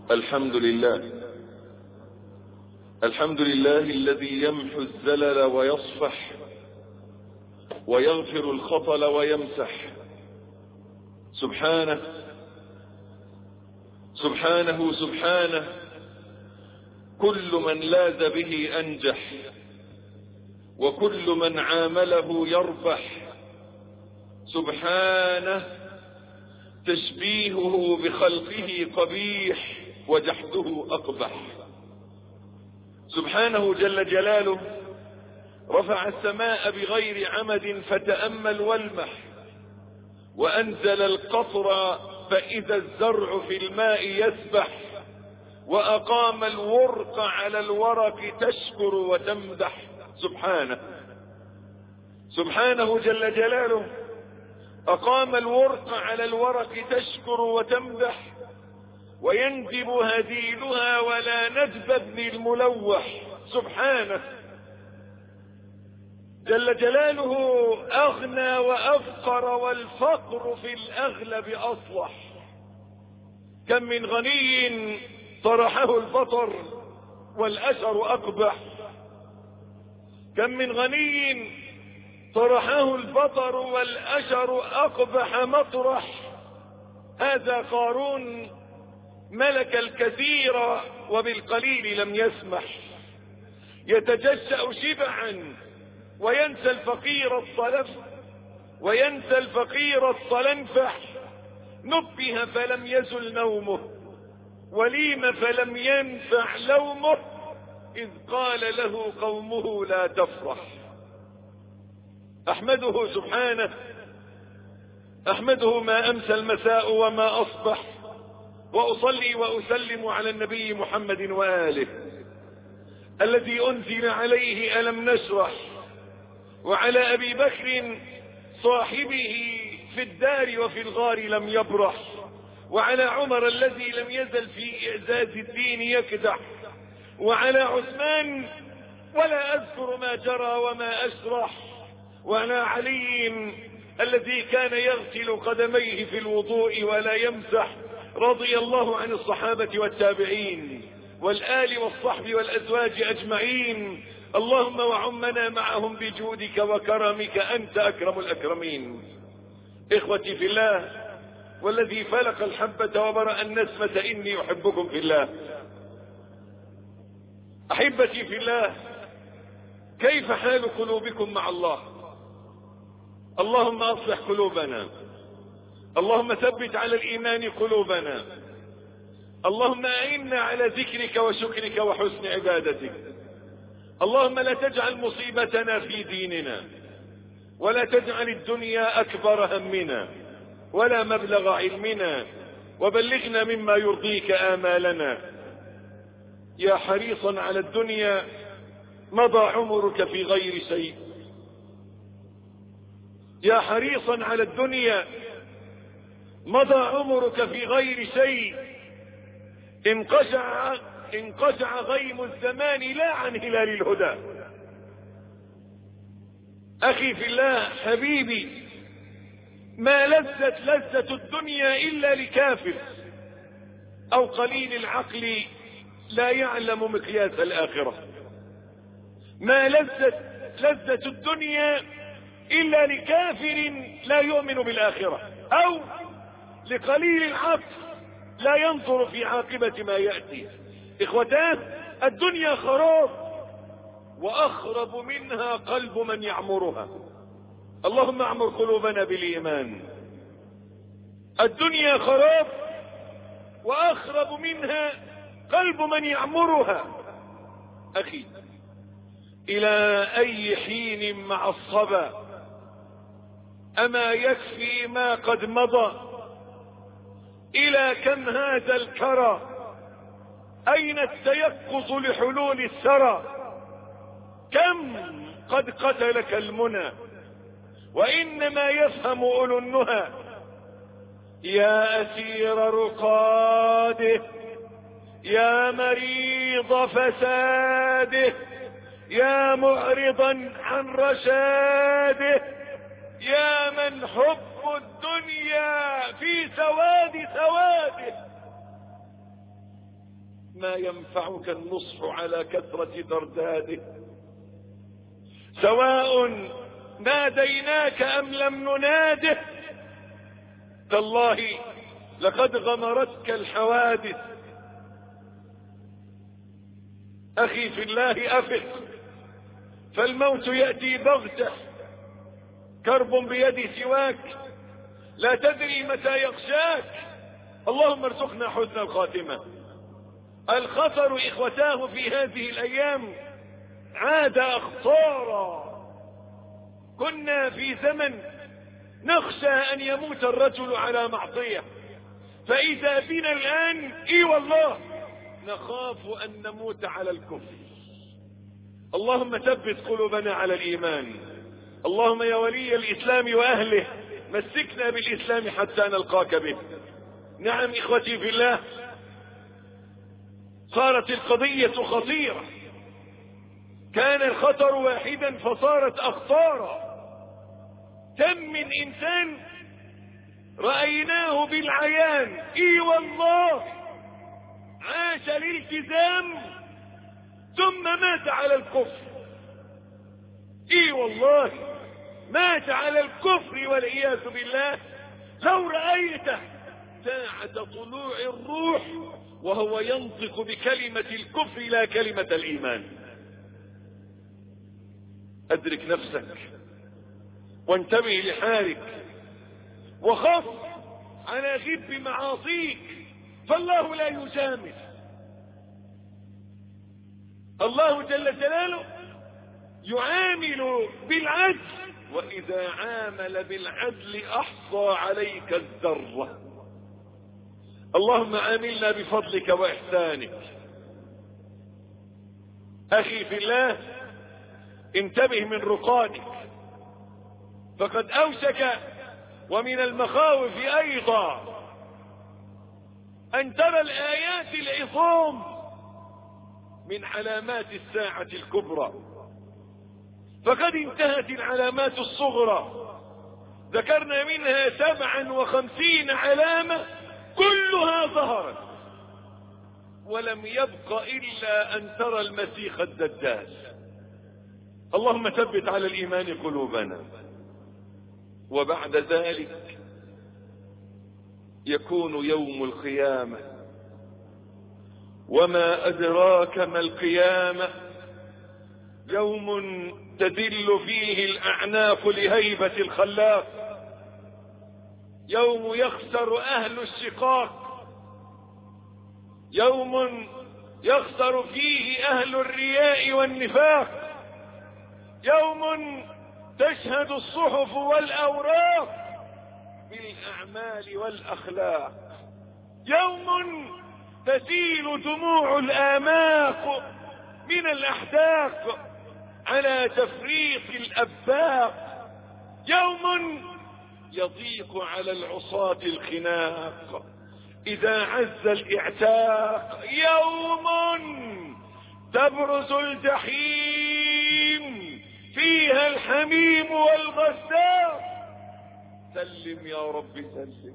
الحمد لله الحمد لله الذي يمحو الزلل ويصفح ويغفر الخطل ويمسح سبحانه سبحانه سبحانه كل من لاذ به أنجح وكل من عامله يربح سبحانه تشبيهه بخلقه قبيح وجحده أقبح سبحانه جل جلاله رفع السماء بغير عمد فتأمل والمح وأنزل القطر فإذا الزرع في الماء يسبح وأقام الورق على الورق تشكر وتمدح سبحانه سبحانه جل جلاله أقام الورق على الورق تشكر وتمدح ويندب هديلها ولا ندب ابن الملوح سبحانه جل جلاله أغنى وأفقر والفقر في الأغلب أصلح كم من غني طرحه البطر والأشر أقبح كم من غني طرحه البطر والأشر أقبح مطرح هذا قارون ملك الكثير وبالقليل لم يسمح يتجشأ شبعا وينسى الفقير الصلف وينسى الفقير الصلنفح نبه فلم يزل نومه وليم فلم ينفع لومه إذ قال له قومه لا تفرح أحمده سبحانه أحمده ما أمسى المساء وما أصبح وأصلي وأسلم على النبي محمد وآله الذي أنزل عليه ألم نشرح وعلى أبي بكر صاحبه في الدار وفي الغار لم يبرح وعلى عمر الذي لم يزل في إعزاز الدين يكدح وعلى عثمان ولا أذكر ما جرى وما أشرح وعلى علي الذي كان يغسل قدميه في الوضوء ولا يمسح رضي الله عن الصحابة والتابعين والآل والصحب والأزواج أجمعين اللهم وعمنا معهم بجودك وكرمك أنت أكرم الأكرمين إخوتي في الله والذي فلق الحبة وبرأ النسمة إني أحبكم في الله أحبتي في الله كيف حال قلوبكم مع الله اللهم أصلح قلوبنا اللهم ثبت على الإيمان قلوبنا اللهم أعنا على ذكرك وشكرك وحسن عبادتك اللهم لا تجعل مصيبتنا في ديننا ولا تجعل الدنيا أكبر همنا ولا مبلغ علمنا وبلغنا مما يرضيك آمالنا يا حريصا على الدنيا مضى عمرك في غير شيء يا حريصا على الدنيا مضى عمرك في غير شيء انقشع انقشع غيم الزمان لا عن هلال الهدى اخي في الله حبيبي ما لذت لذة الدنيا الا لكافر او قليل العقل لا يعلم مقياس الاخرة ما لذت لذة الدنيا الا لكافر لا يؤمن بالاخرة او لقليل العقل لا ينظر في عاقبة ما يأتي اخوتان الدنيا خراب واخرب منها قلب من يعمرها اللهم اعمر قلوبنا بالايمان الدنيا خراب واخرب منها قلب من يعمرها اخي الى اي حين مع الصبا اما يكفي ما قد مضى الى كم هذا الكرى اين التيقظ لحلول الثرى كم قد قتلك المنى وانما يفهم اولو النهى يا اسير رقاده يا مريض فساده يا معرضا عن رشاده يا من حب الدنيا في سواد سواده ما ينفعك النصح على كثرة ترداده سواء ناديناك أم لم نناده تالله لقد غمرتك الحوادث أخي في الله أفق فالموت يأتي بغتة كرب بيد سواك لا تدري متى يغشاك اللهم ارزقنا حسن الخاتمة الخطر إخوتاه في هذه الأيام عاد أخطارا كنا في زمن نخشى أن يموت الرجل على معصية فإذا بنا الآن إي والله نخاف أن نموت على الكفر اللهم ثبت قلوبنا على الإيمان اللهم يا ولي الإسلام وأهله مسكنا بالإسلام حتى نلقاك به نعم إخوتي في الله صارت القضية خطيرة كان الخطر واحدا فصارت أخطارا كم من إنسان رأيناه بالعيان إي والله عاش الالتزام ثم مات على الكفر إي والله مات على الكفر والعياذ بالله لو رأيته ساعة طلوع الروح وهو ينطق بكلمة الكفر لا كلمة الإيمان أدرك نفسك وانتبه لحالك وخف على غب معاصيك فالله لا يجامل الله جل جلاله يعامل بالعدل وإذا عامل بالعدل أحصى عليك الذرة اللهم عاملنا بفضلك وإحسانك أخي في الله انتبه من رقادك فقد أوشك ومن المخاوف أيضا أن ترى الآيات العظام من علامات الساعة الكبرى فقد انتهت العلامات الصغرى ذكرنا منها سبعا وخمسين علامة كلها ظهرت ولم يبق إلا أن ترى المسيح الدجال اللهم ثبت على الإيمان قلوبنا وبعد ذلك يكون يوم القيامة وما أدراك ما القيامة يوم تدل فيه الأعناق لهيبة الخلاق يوم يخسر أهل الشقاق يوم يخسر فيه أهل الرياء والنفاق يوم تشهد الصحف والأوراق بالأعمال والأخلاق يوم تسيل دموع الآماق من الأحداق على تفريق الأباق يوم يضيق على العصاة الخناق إذا عز الاعتاق يوم تبرز الجحيم فيها الحميم والغساق سلم يا رب سلم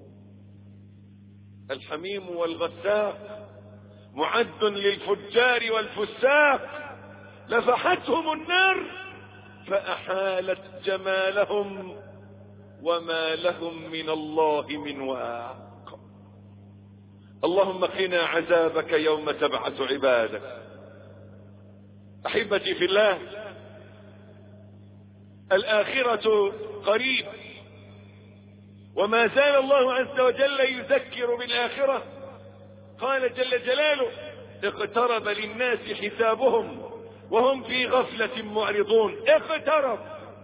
الحميم والغساق معد للفجار والفساق لفحتهم النار فأحالت جمالهم وما لهم من الله من واق اللهم قنا عذابك يوم تبعث عبادك احبتي في الله الاخرة قريب وما زال الله عز وجل يذكر بالاخرة قال جل جلاله اقترب للناس حسابهم وهم في غفلة معرضون اقترب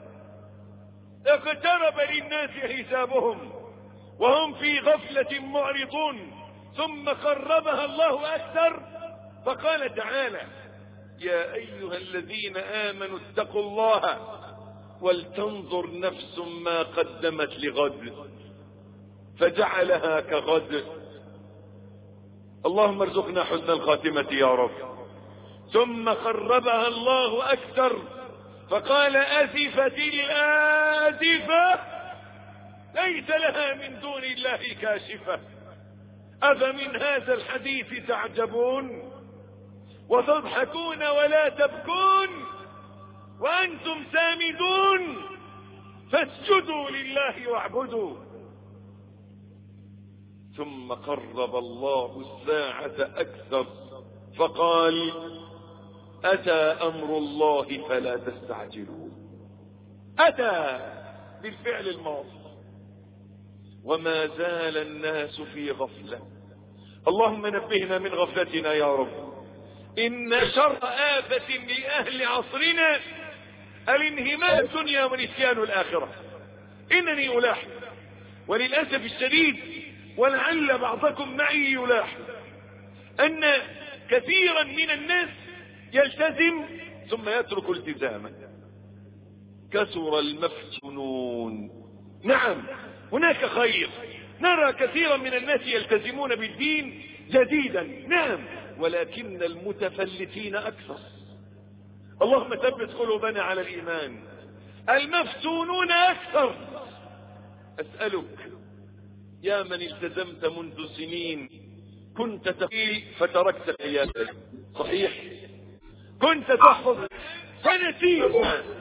اقترب للناس حسابهم وهم في غفلة معرضون ثم قربها الله أكثر فقال تعالى يا أيها الذين آمنوا اتقوا الله ولتنظر نفس ما قدمت لغد فجعلها كغد اللهم ارزقنا حسن الخاتمة يا رب ثم قربها الله أكثر فقال أزفت الآزفة ليس لها من دون الله كاشفة أفمن هذا الحديث تعجبون وتضحكون ولا تبكون وأنتم سامدون فاسجدوا لله واعبدوا ثم قرب الله الساعة أكثر فقال أتى أمر الله فلا تستعجلوا أتى بالفعل الماضي وما زال الناس في غفلة اللهم نبهنا من غفلتنا يا رب إن شر آفة لأهل عصرنا الانهماء الدنيا ونسيان الآخرة إنني ألاحظ وللأسف الشديد ولعل بعضكم معي يلاحظ أن كثيرا من الناس يلتزم ثم يترك التزامه كثر المفتونون نعم هناك خير نرى كثيرا من الناس يلتزمون بالدين جديدا نعم ولكن المتفلتين أكثر اللهم ثبت قلوبنا على الإيمان المفتونون أكثر أسألك يا من التزمت منذ سنين كنت تقيل فتركت قيادك صحيح كنت تحفظ فنسيت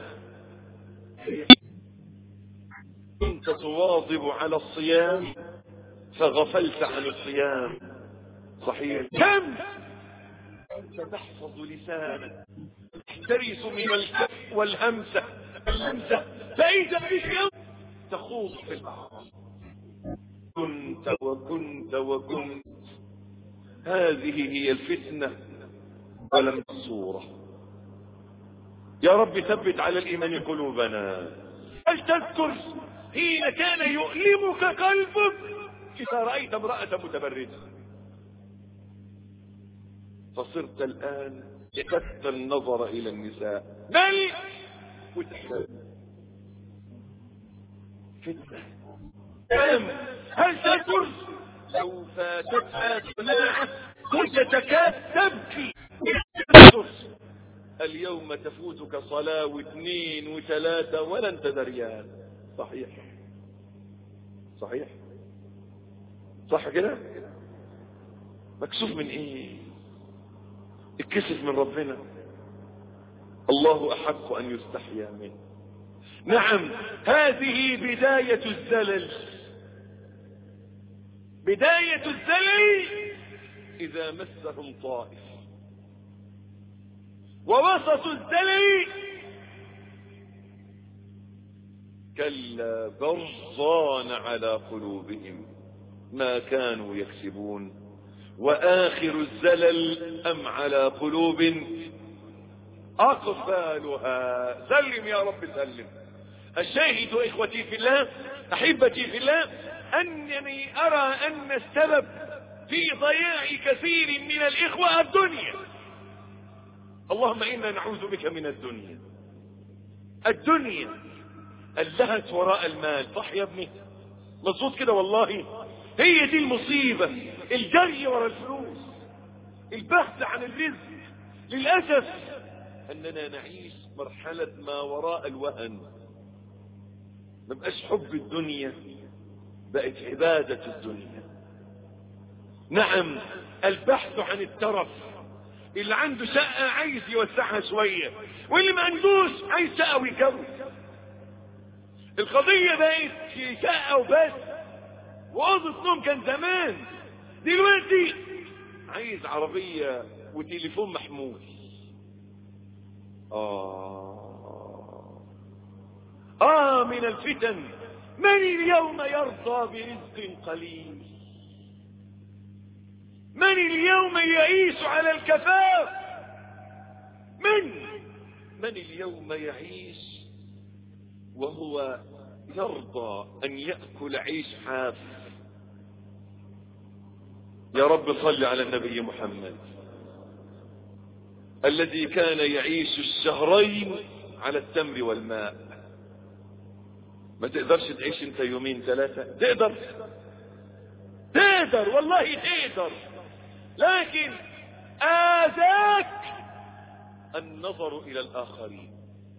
كنت تواظب على الصيام فغفلت عن الصيام صحيح كم كنت تحفظ لسانك تحترس من الكف والهمسة الهمسة فإذا بك تخوض في الأعراض كنت وكنت وكنت هذه هي الفتنة ولم الصورة يا رب ثبت على الإيمان قلوبنا هل تذكر حين كان يؤلمك قلبك إذا رأيت امرأة متبرجة فصرت الآن اعتدت النظر إلى النساء بل وتحسن فتنة كم هل تذكر لو فاتتها جماعة كنت تكاد تبكي اليوم تفوتك صلاة واثنين وثلاثة ولا انت دريان صحيح صحيح صح كده مكسوف من ايه اتكسف من ربنا الله احق ان يستحيا منه نعم هذه بداية الزلل بداية الزلل اذا مسهم طائف ووسط الزلل كلا برضان على قلوبهم ما كانوا يكسبون وآخر الزلل أم على قلوب أقفالها سلم يا رب سلم الشاهد إخوتي في الله أحبتي في الله أنني أرى أن السبب في ضياع كثير من الإخوة الدنيا اللهم إنا نعوذ بك من الدنيا الدنيا اللهت وراء المال صح يا ابني مظبوط كده والله هي دي المصيبة الجري وراء الفلوس البحث عن الرزق للأسف أننا نعيش مرحلة ما وراء الوهن ما بقاش حب الدنيا بقت عبادة الدنيا نعم البحث عن الترف اللي عنده شقة عايز يوسعها شوية واللي ما عندوش عايز شقة ويكون القضية بقت في شقة وبس وأوضة نوم كان زمان دلوقتي عايز عربية وتليفون محمول آه آه من الفتن من اليوم يرضى برزق قليل من اليوم يعيش على الكفاف من من اليوم يعيش وهو يرضى ان يأكل عيش حاف يا رب صل على النبي محمد الذي كان يعيش الشهرين على التمر والماء ما تقدرش تعيش انت يومين ثلاثة تقدر تقدر والله تقدر لكن آذاك النظر إلى الآخرين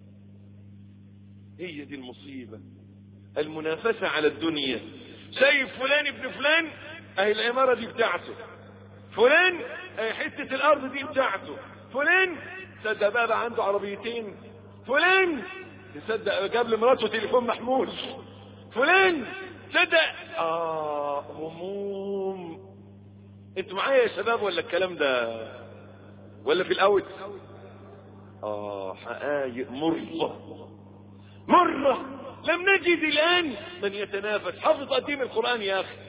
هي دي المصيبة المنافسة على الدنيا شايف فلان ابن فلان اهي العمارة دي بتاعته فلان اهي حتة الارض دي بتاعته فلان تصدق بقى عنده عربيتين فلان تصدق جاب لمراته تليفون محمول فلان تصدق اه هموم انتوا معايا يا شباب ولا الكلام ده ولا في الاول اه حقايق مرة مرة لم نجد الان من يتنافس حفظ قديم القرآن يا اخي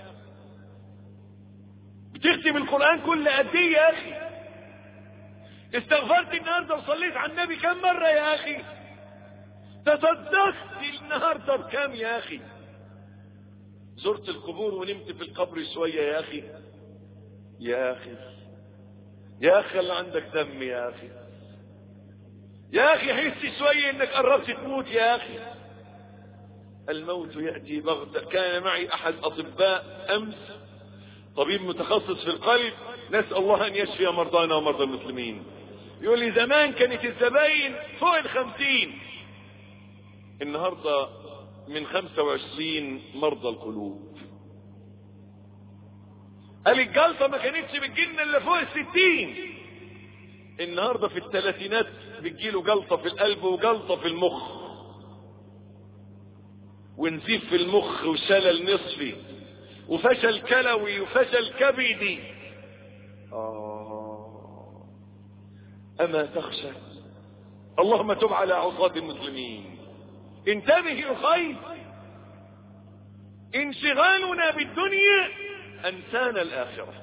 بتختم القرآن كل قد ايه يا اخي استغفرت النهارده وصليت على النبي كم مرة يا اخي تصدقت النهارده بكم يا اخي زرت القبور ونمت في القبر شوية يا اخي يا اخي يا اخي اللي عندك دم يا اخي يا اخي حس شوية انك قربت تموت يا اخي الموت يأتي بغتة كان معي احد اطباء امس طبيب متخصص في القلب نسأل الله ان يشفي مرضانا ومرضى المسلمين يقول لي زمان كانت الزباين فوق الخمسين النهاردة من خمسة وعشرين مرضى القلوب قال الجلطة ما كانتش بتجيلنا الا فوق الستين النهاردة في الثلاثينات بتجيله جلطة في القلب وجلطة في المخ ونزيف في المخ وشلل نصفي وفشل كلوي وفشل كبدي آه أما تخشى اللهم تب على عصاة المسلمين انتبه الخير انشغالنا بالدنيا أنسانا الآخرة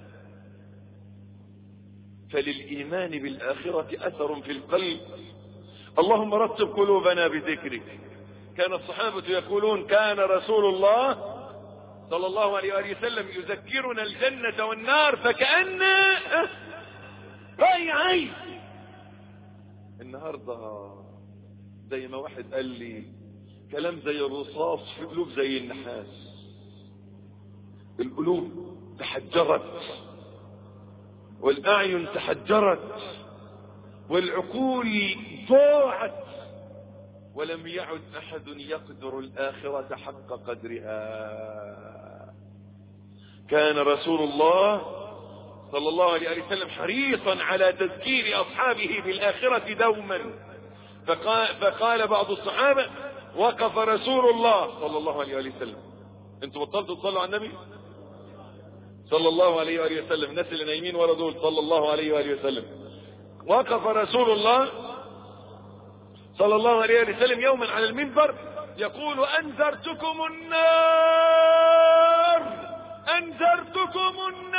فللإيمان بالآخرة أثر في القلب اللهم رتب قلوبنا بذكرك كان الصحابة يقولون كان رسول الله صلى الله عليه وآله وسلم يذكرنا الجنة والنار فكأن رأي عين النهاردة زي ما واحد قال لي كلام زي الرصاص في قلوب زي النحاس القلوب تحجرت والأعين تحجرت والعقول ضاعت ولم يعد أحد يقدر الآخرة حق قدرها كان رسول الله صلى الله عليه وسلم حريصا على تذكير أصحابه بالآخرة دوما فقال, فقال بعض الصحابة وقف رسول الله صلى الله عليه وسلم انتوا بطلتوا تصلوا على النبي صلى الله عليه وآله وسلم الناس اللي نايمين ورا دول صلى الله عليه وآله وسلم وقف رسول الله صلى الله عليه وسلم يوما على المنبر يقول أنذرتكم النار أنذرتكم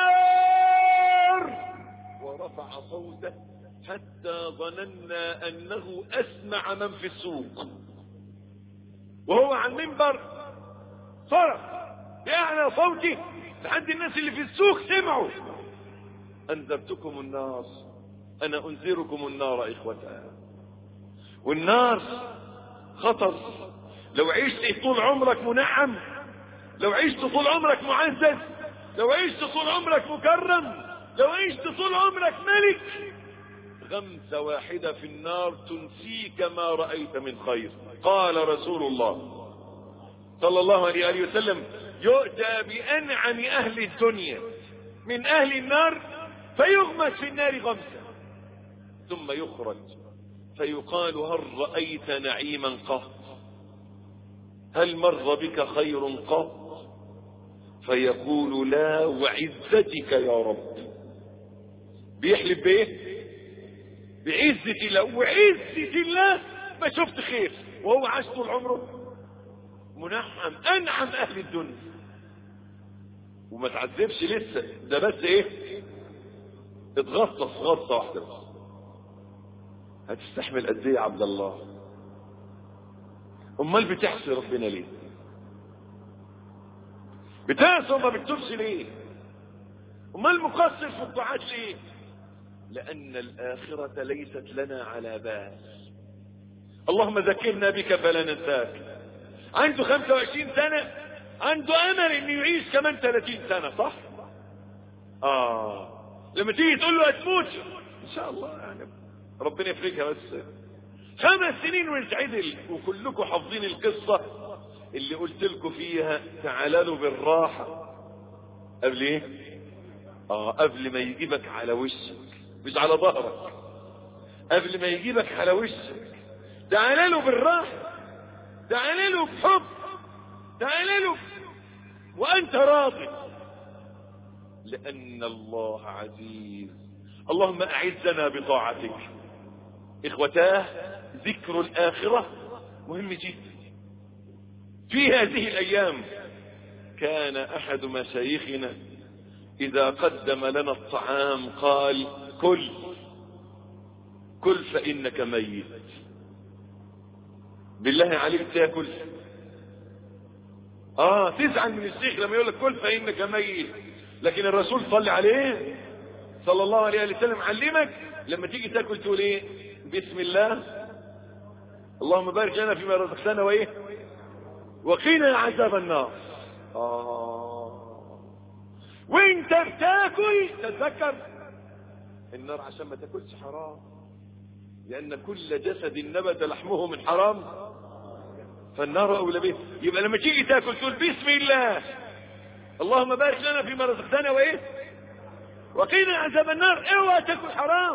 النار ورفع صوته حتى ظننا أنه أسمع من في السوق وهو على المنبر صرخ بأعلى صوته لحد الناس اللي في السوق سمعوا أنذرتكم النار أنا أنذركم النار إخوتها والنار خطر لو عشت طول عمرك منعم لو عشت طول عمرك معزز لو عشت طول عمرك مكرم لو عشت طول عمرك ملك غمسة واحدة في النار تنسيك ما رأيت من خير قال رسول الله صلى الله عليه وسلم يؤتى بأنعم أهل الدنيا من أهل النار فيغمس في النار غمسة ثم يخرج فيقال هل رأيت نعيما قط هل مر بك خير قط فيقول لا وعزتك يا رب بيحلف بايه بعزة الله وعزة الله ما شفت خير وهو عاش طول عمره منعم انعم اهل الدنيا وما تعذبش لسه ده بس ايه اتغطس غطسه واحده بس هتستحمل قد ايه يا عبد الله امال بتحسي ربنا ليه بتعصي وما بتتوبش ليه امال مقصر في الطاعات ليه لان الاخره ليست لنا على بال اللهم ذكرنا بك فلا ننساك عنده 25 سنة عنده امل انه يعيش كمان 30 سنة صح اه لما تيجي تقول له هتموت ان شاء الله يعني ربنا يفرجها بس خمس سنين ويتعدل وكلكم حافظين القصة اللي قلت لكم فيها تعالوا بالراحة قبل ايه اه قبل ما يجيبك على وشك مش على ظهرك قبل ما يجيبك على وشك تعال له بالراحة تعال له بحب تعال له وأنت راضي لأن الله عزيز اللهم أعزنا بطاعتك إخوتاه ذكر الآخرة مهم جدا في هذه الأيام كان أحد مشايخنا إذا قدم لنا الطعام قال كل كل فإنك ميت بالله عليك تاكل اه تزعل من الشيخ لما يقول لك كل فإنك ميت لكن الرسول صلى عليه صلى الله عليه وسلم علمك لما تيجي تاكل تقول ايه بسم الله اللهم بارك لنا فيما رزقتنا وايه وقنا عذاب النار آه. وانت بتاكل تتذكر النار عشان ما تاكلش حرام لان كل جسد نبت لحمه من حرام فالنار اولى به يبقى لما تيجي تاكل تقول بسم الله اللهم بارك لنا فيما رزقتنا وايه وقنا عذاب النار اوعى تاكل حرام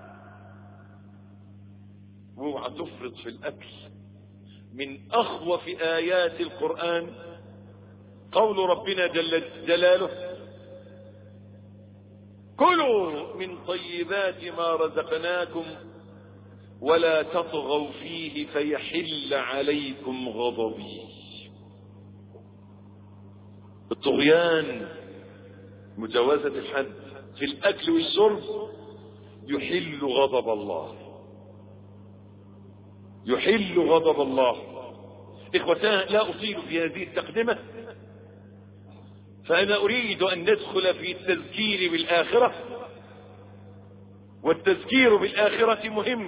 واوعى تفرط في الاكل من اخوف ايات القران قول ربنا جل جلاله كلوا من طيبات ما رزقناكم ولا تطغوا فيه فيحل عليكم غضبي الطغيان مجاوزة الحد في الأكل والشرب يحل غضب الله يحل غضب الله إخوتان لا أطيل في هذه التقدمة فأنا أريد أن ندخل في التذكير بالآخرة والتذكير بالآخرة مهم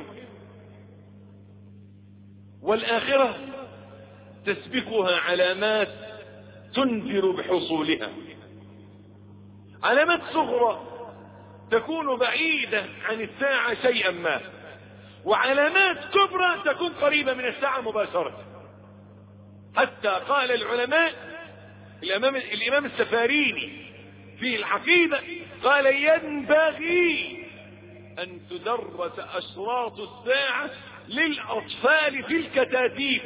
والآخرة تسبقها علامات تنذر بحصولها علامات صغرى تكون بعيدة عن الساعة شيئا ما وعلامات كبرى تكون قريبة من الساعة مباشرة حتى قال العلماء الإمام, الإمام السفاريني في العقيدة قال ينبغي أن تدرس أشراط الساعة للأطفال في الكتاتيب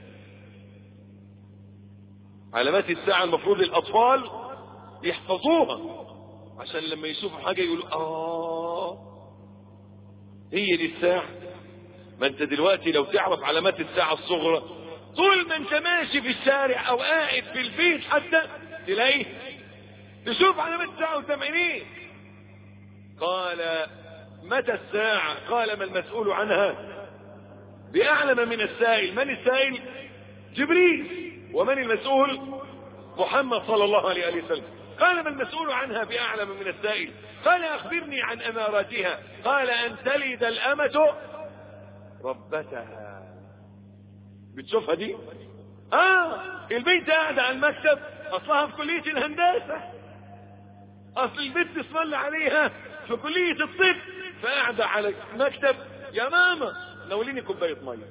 علامات الساعة المفروض الأطفال يحفظوها عشان لما يشوفوا حاجة يقولوا آه هي دي الساعة ما انت دلوقتي لو تعرف علامات الساعة الصغرى طول ما انت ماشي في الشارع او قاعد في البيت حتى تلاقيه تشوف علامات الساعة وتمعينيك قال متى الساعة قال ما المسؤول عنها بأعلم من السائل من السائل جبريل ومن المسؤول محمد صلى الله عليه وسلم قال ما المسؤول عنها بأعلم من السائل قال أخبرني عن أماراتها قال أن تلد الأمة ربتها بتشوفها دي اه البنت قاعدة على المكتب اصلها في كلية الهندسة اصل البنت اسم عليها في كلية الطب فقاعدة على المكتب يا ماما ناوليني كوباية مية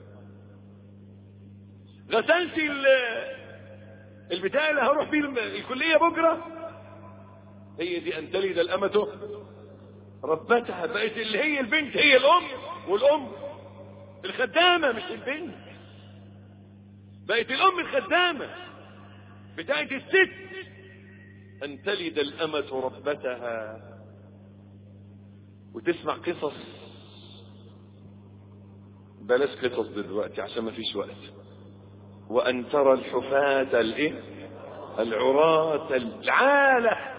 غسلت البتاع اللي هروح بيه الكلية بكرة هي دي ان تلد الامة ربتها بقت اللي هي البنت هي الام والام الخدامة مش البنت بقت الام الخدامة بتاعت الست ان تلد الامة ربتها وتسمع قصص بلاش قصص دلوقتي عشان ما فيش وقت وان ترى الحفاة الايه العراة العالة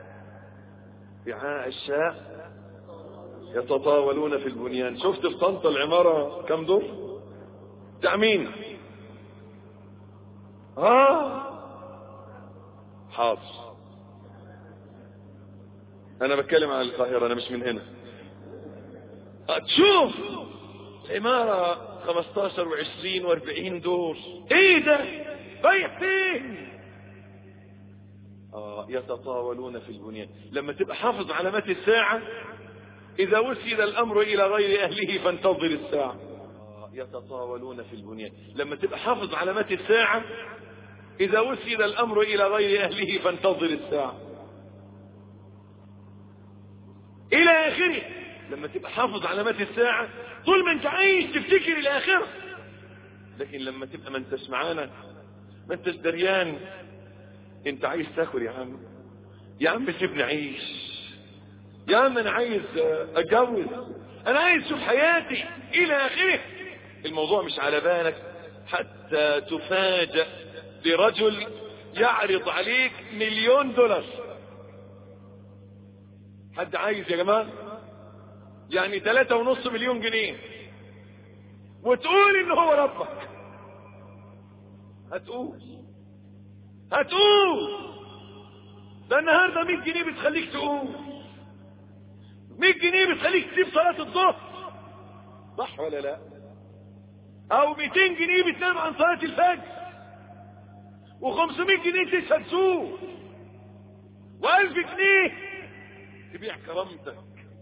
رعاء الشاء يتطاولون في البنيان شفت في طنطا العمارة كم دور بتاع مين اه حاضر انا بتكلم عن القاهرة انا مش من هنا تشوف عمارة 15 و20 و40 دور ايه ده رايح فين آه يتطاولون في البنيان لما تبقى حافظ علامات الساعة إذا وسد الأمر إلى غير أهله فانتظر الساعة آه يتطاولون في البنيان لما تبقى حافظ علامات الساعة إذا وسد الأمر إلى غير أهله فانتظر الساعة إلى آخره لما تبقى حافظ علامات الساعة طول ما انت عايش تفتكر الاخرة لكن لما تبقى ما انتش معانا ما انتش دريان انت عايز تاكل يا عم يا عم سيبني عيش يا عم انا عايز اتجوز انا عايز اشوف حياتي الى اخره الموضوع مش على بالك حتى تفاجأ برجل يعرض عليك مليون دولار حد عايز يا جماعة يعني ثلاثة ونص مليون جنيه وتقول ان هو ربك هتقول هتقول ده النهارده 100 جنيه بتخليك تقول 100 جنيه بتخليك تسيب صلاة الظهر صح ولا لا او 200 جنيه بتنام عن صلاة الفجر و500 جنيه تشهد سوق و1000 جنيه تبيع كرامتك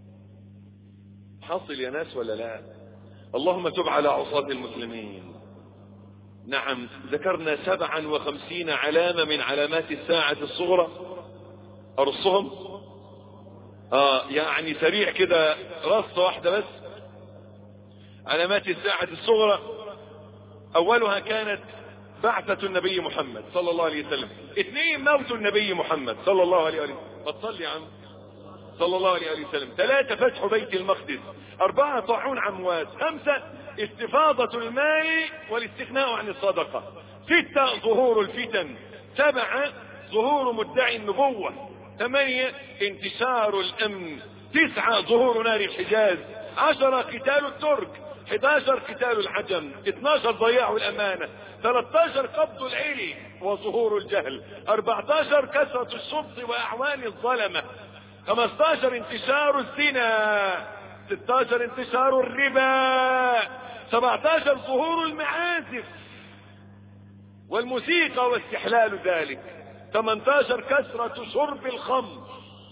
حصل يا ناس ولا لا اللهم تب على عصاة المسلمين نعم ذكرنا سبعا وخمسين علامة من علامات الساعة الصغرى أرصهم آه يعني سريع كده رصة واحدة بس علامات الساعة الصغرى أولها كانت بعثة النبي محمد صلى الله عليه وسلم اثنين موت النبي محمد صلى الله عليه وسلم فتصلي يا عم صلى الله عليه وسلم ثلاثة فتح بيت المقدس أربعة طاعون عمواس خمسة استفاضة المال والاستغناء عن الصدقة ستة ظهور الفتن سبعة ظهور مدعي النبوة ثمانية انتشار الأمن تسعة ظهور نار الحجاز عشرة قتال الترك 11 قتال العجم 12 ضياع الأمانة 13 قبض العلم وظهور الجهل 14 كثرة الشرط وأعوان الظلمة 15 انتشار الزنا 16 انتشار الربا 17 ظهور المعازف والموسيقى واستحلال ذلك 18 كثرة شرب الخمر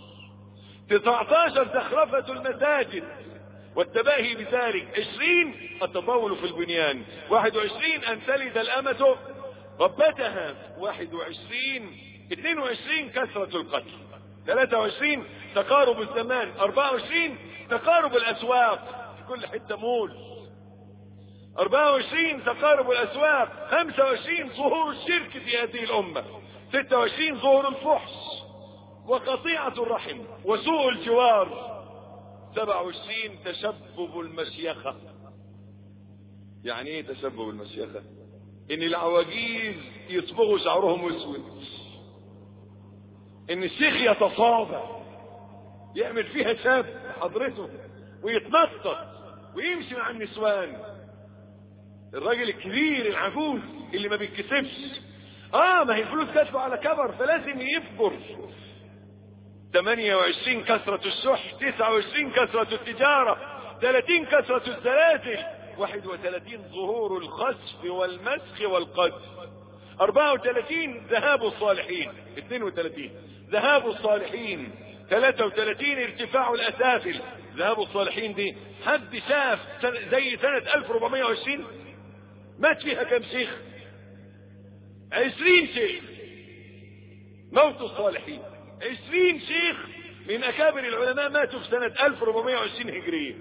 19 زخرفة المساجد والتباهي بذلك 20 التطاول في البنيان 21 أن تلد الأمة ربتها 21 22 كثرة القتل 23 تقارب الزمان 24 تقارب الأسواق في كل حتة مول 24 تقارب الأسواق 25 ظهور الشرك في هذه الأمة 26 ظهور الفحش وقطيعة الرحم وسوء الجوار 27 تشبب المشيخة يعني ايه تشبب المشيخة ان العواجيز يصبغوا شعرهم اسود ان الشيخ يتصابع يعمل فيها شاب حضرته ويتنطط ويمشي مع النسوان الراجل الكبير العجوز اللي ما بيتكسبش اه ما هي الفلوس جات له على كبر فلازم يكبر 28 كثرة الشح 29 كثرة التجارة 30 كثرة الزلازل 31 ظهور الخسف والمسخ والقذف 34 ذهاب الصالحين 32 ذهاب الصالحين 33 ارتفاع الأسافل ذهاب الصالحين دي حد شاف زي سنة 1420 مات فيها كم شيخ 20 شيخ موت الصالحين 20 شيخ من أكابر العلماء ماتوا في سنة 1420 هجرية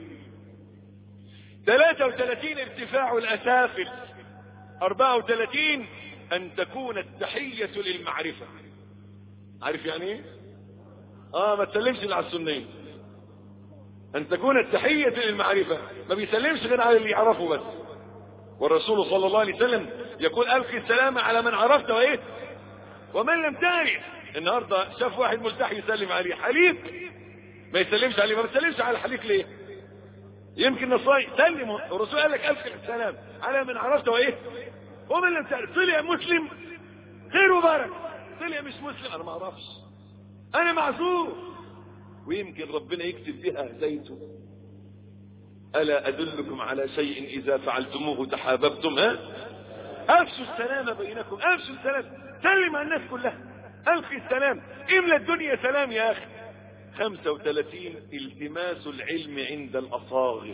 33 ارتفاع الأسافل 34 أن تكون التحية للمعرفة عارف يعني ايه؟ اه ما تسلمش على السنين أن تكون التحية للمعرفة ما بيسلمش غير على اللي يعرفه بس والرسول صلى الله عليه وسلم يقول ألقي السلام على من عرفت وإيه ومن لم تعرف النهاردة شاف واحد ملتحي يسلم عليه حليق ما يسلمش عليه ما بتسلمش على الحليق ليه يمكن نصاي سلم الرسول قال لك ألقي السلام على من عرفت وإيه ومن لم تعرف طلع مسلم خير وبركة طلع مش مسلم أنا ما أعرفش أنا معذور ويمكن ربنا يكتب بها هدايته ألا أدلكم على شيء إذا فعلتموه تحاببتم ها أفشوا السلام بينكم أفشوا السلام سلم على الناس كلها ألقي السلام املى الدنيا سلام يا أخي 35 التماس العلم عند الأصاغر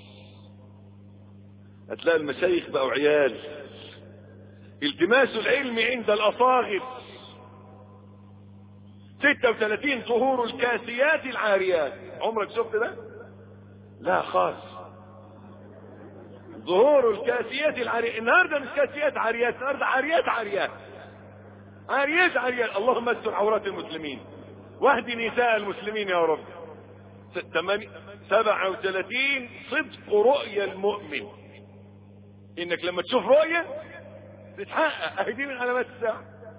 هتلاقي المشايخ بقوا عيال التماس العلم عند الأصاغر 36 ظهور الكاسيات العاريات عمرك شفت ده لا خالص ظهور الكاسيات العاريات النهارده مش كاسيات عاريات النهارده عاريات عاريات عاريات عاريات اللهم استر عورات المسلمين واهدي نساء المسلمين يا رب سبعة وثلاثين صدق رؤيا المؤمن انك لما تشوف رؤيا تتحقق اهي دي من علامات الساعة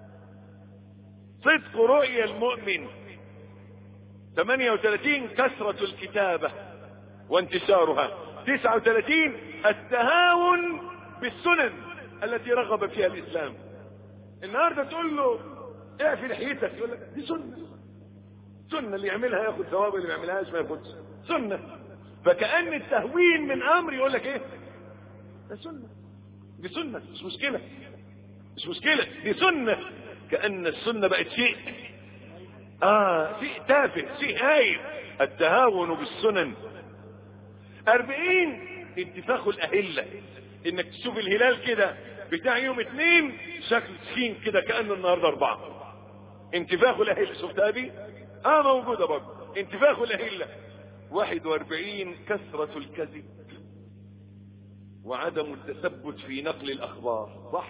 صدق رؤيا المؤمن 38 كثرة الكتابة وانتشارها 39 التهاون بالسنن التي رغب فيها الاسلام النهارده تقول له اعفي لحيتك يقول لك دي سنه سنه اللي يعملها ياخد ثواب اللي ما يعملهاش ما ياخدش سنه فكأن التهوين من امر يقول لك ايه ده سنه دي سنه مش مشكله مش مشكله دي سنه كأن السنه بقت شيء اه شيء تافه شيء هايل التهاون بالسنن أربعين انتفاخ الأهلة انك تشوف الهلال كده بتاع يوم اثنين شكل تخين كده كأنه النهاردة أربعة انتفاخ الأهلة شفتها دي اه موجودة برضه انتفاخ الأهلة واحد واربعين كثرة الكذب وعدم التثبت في نقل الأخبار صح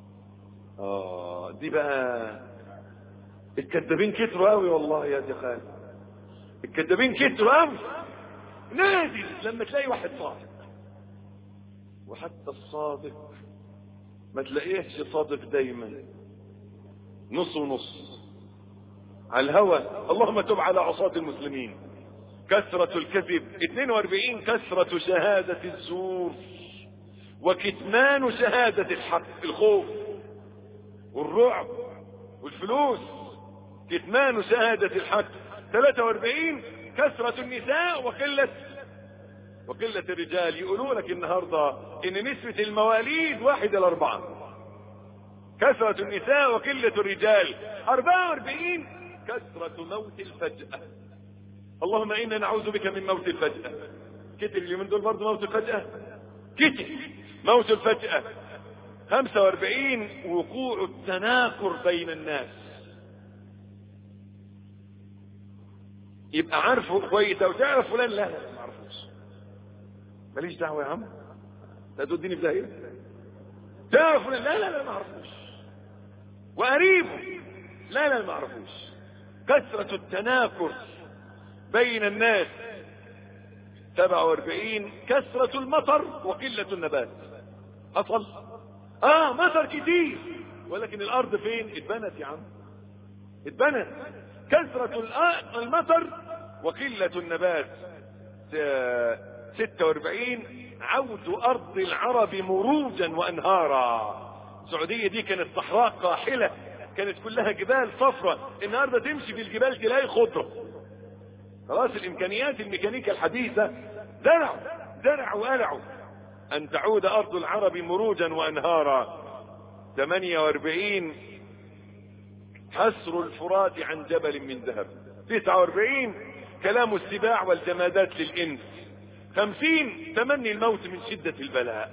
اه دي بقى الكذابين كتروا قوي والله يا دي خالد الكذابين كتروا قوي نادر لما تلاقي واحد صادق وحتى الصادق ما تلاقيهش صادق دايما نص ونص على الهوى اللهم تب على عصاة المسلمين كثرة الكذب 42 كثرة شهادة الزور وكتمان شهادة الحق الخوف والرعب والفلوس كتمان شهادة الحق 43 كثرة النساء وقلة وقلة الرجال يقولوا لك النهاردة ان نسبة المواليد واحد الى اربعة كثرة النساء وقلة الرجال 44 كثرة موت الفجأة اللهم انا نعوذ بك من موت الفجأة كتر اليومين دول برضه موت الفجأة كتر موت الفجأة 45 وقوع التناكر بين الناس يبقى عارفه كويس او تعرف فلان لا لا ما اعرفوش ماليش دعوه يا عم لا توديني في داهيه تعرف فلان لا لا لا ما اعرفوش وقريبه لا لا ما اعرفوش كثرة التناكر بين الناس 47 كثرة المطر وقلة النبات حصل اه مطر كتير ولكن الارض فين اتبنت يا عم اتبنت كثرة المطر وقلة النبات 46 عود أرض العرب مروجا وأنهارا السعودية دي كانت صحراء قاحلة كانت كلها جبال صفرة النهاردة تمشي في الجبال تلاقي خضرة خلاص الإمكانيات الميكانيكا الحديثة زرعوا زرعوا وقلعوا أن تعود أرض العرب مروجا وأنهارا 48 حسر الفرات عن جبل من ذهب 49 كلام السباع والجمادات للإنس 50 تمني الموت من شدة البلاء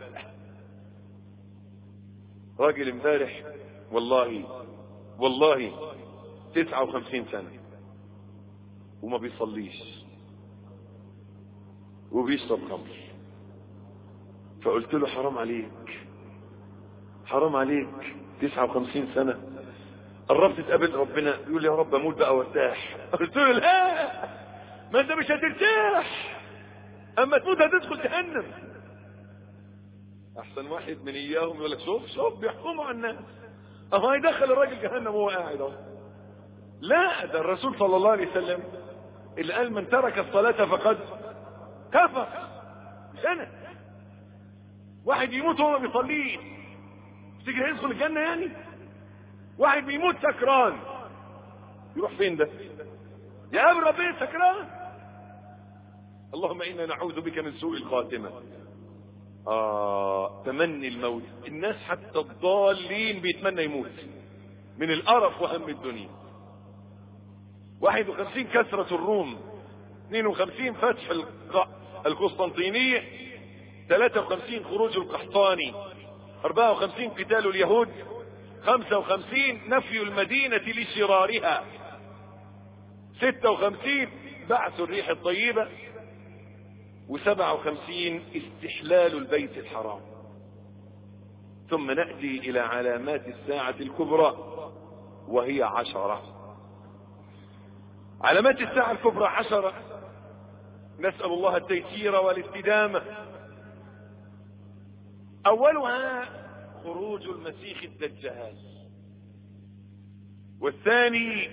راجل امبارح والله والله 59 سنة وما بيصليش وبيشرب خمر فقلت له حرام عليك حرام عليك 59 سنة قربت تقابل ربنا يقول لي يا رب اموت بقى وارتاح قلت له لا ما انت مش هترتاح اما تموت هتدخل جهنم احسن واحد من اياهم يقول لك شوف شوف بيحكموا على الناس اهو هيدخل الراجل جهنم وهو قاعد اهو لا ده الرسول صلى الله عليه وسلم اللي قال من ترك الصلاة فقد كفر سنة واحد يموت وهو ما بيصليش تفتكر هيدخل الجنة يعني واحد بيموت سكران يروح فين ده يا ابن ربنا سكران اللهم انا نعوذ بك من سوء الخاتمة آه تمني الموت الناس حتى الضالين بيتمنى يموت من القرف وهم الدنيا 51 كثرة الروم 52 فتح الق... القسطنطينية 53 خروج القحطاني 54 قتال اليهود 55 نفي المدينة لشرارها 56 بعث الريح الطيبة وسبعة وخمسين استحلال البيت الحرام ثم نأتي إلى علامات الساعة الكبرى وهي عشرة علامات الساعة الكبرى عشرة نسأل الله التيسير والاستدامة أولها خروج المسيح الدجال والثاني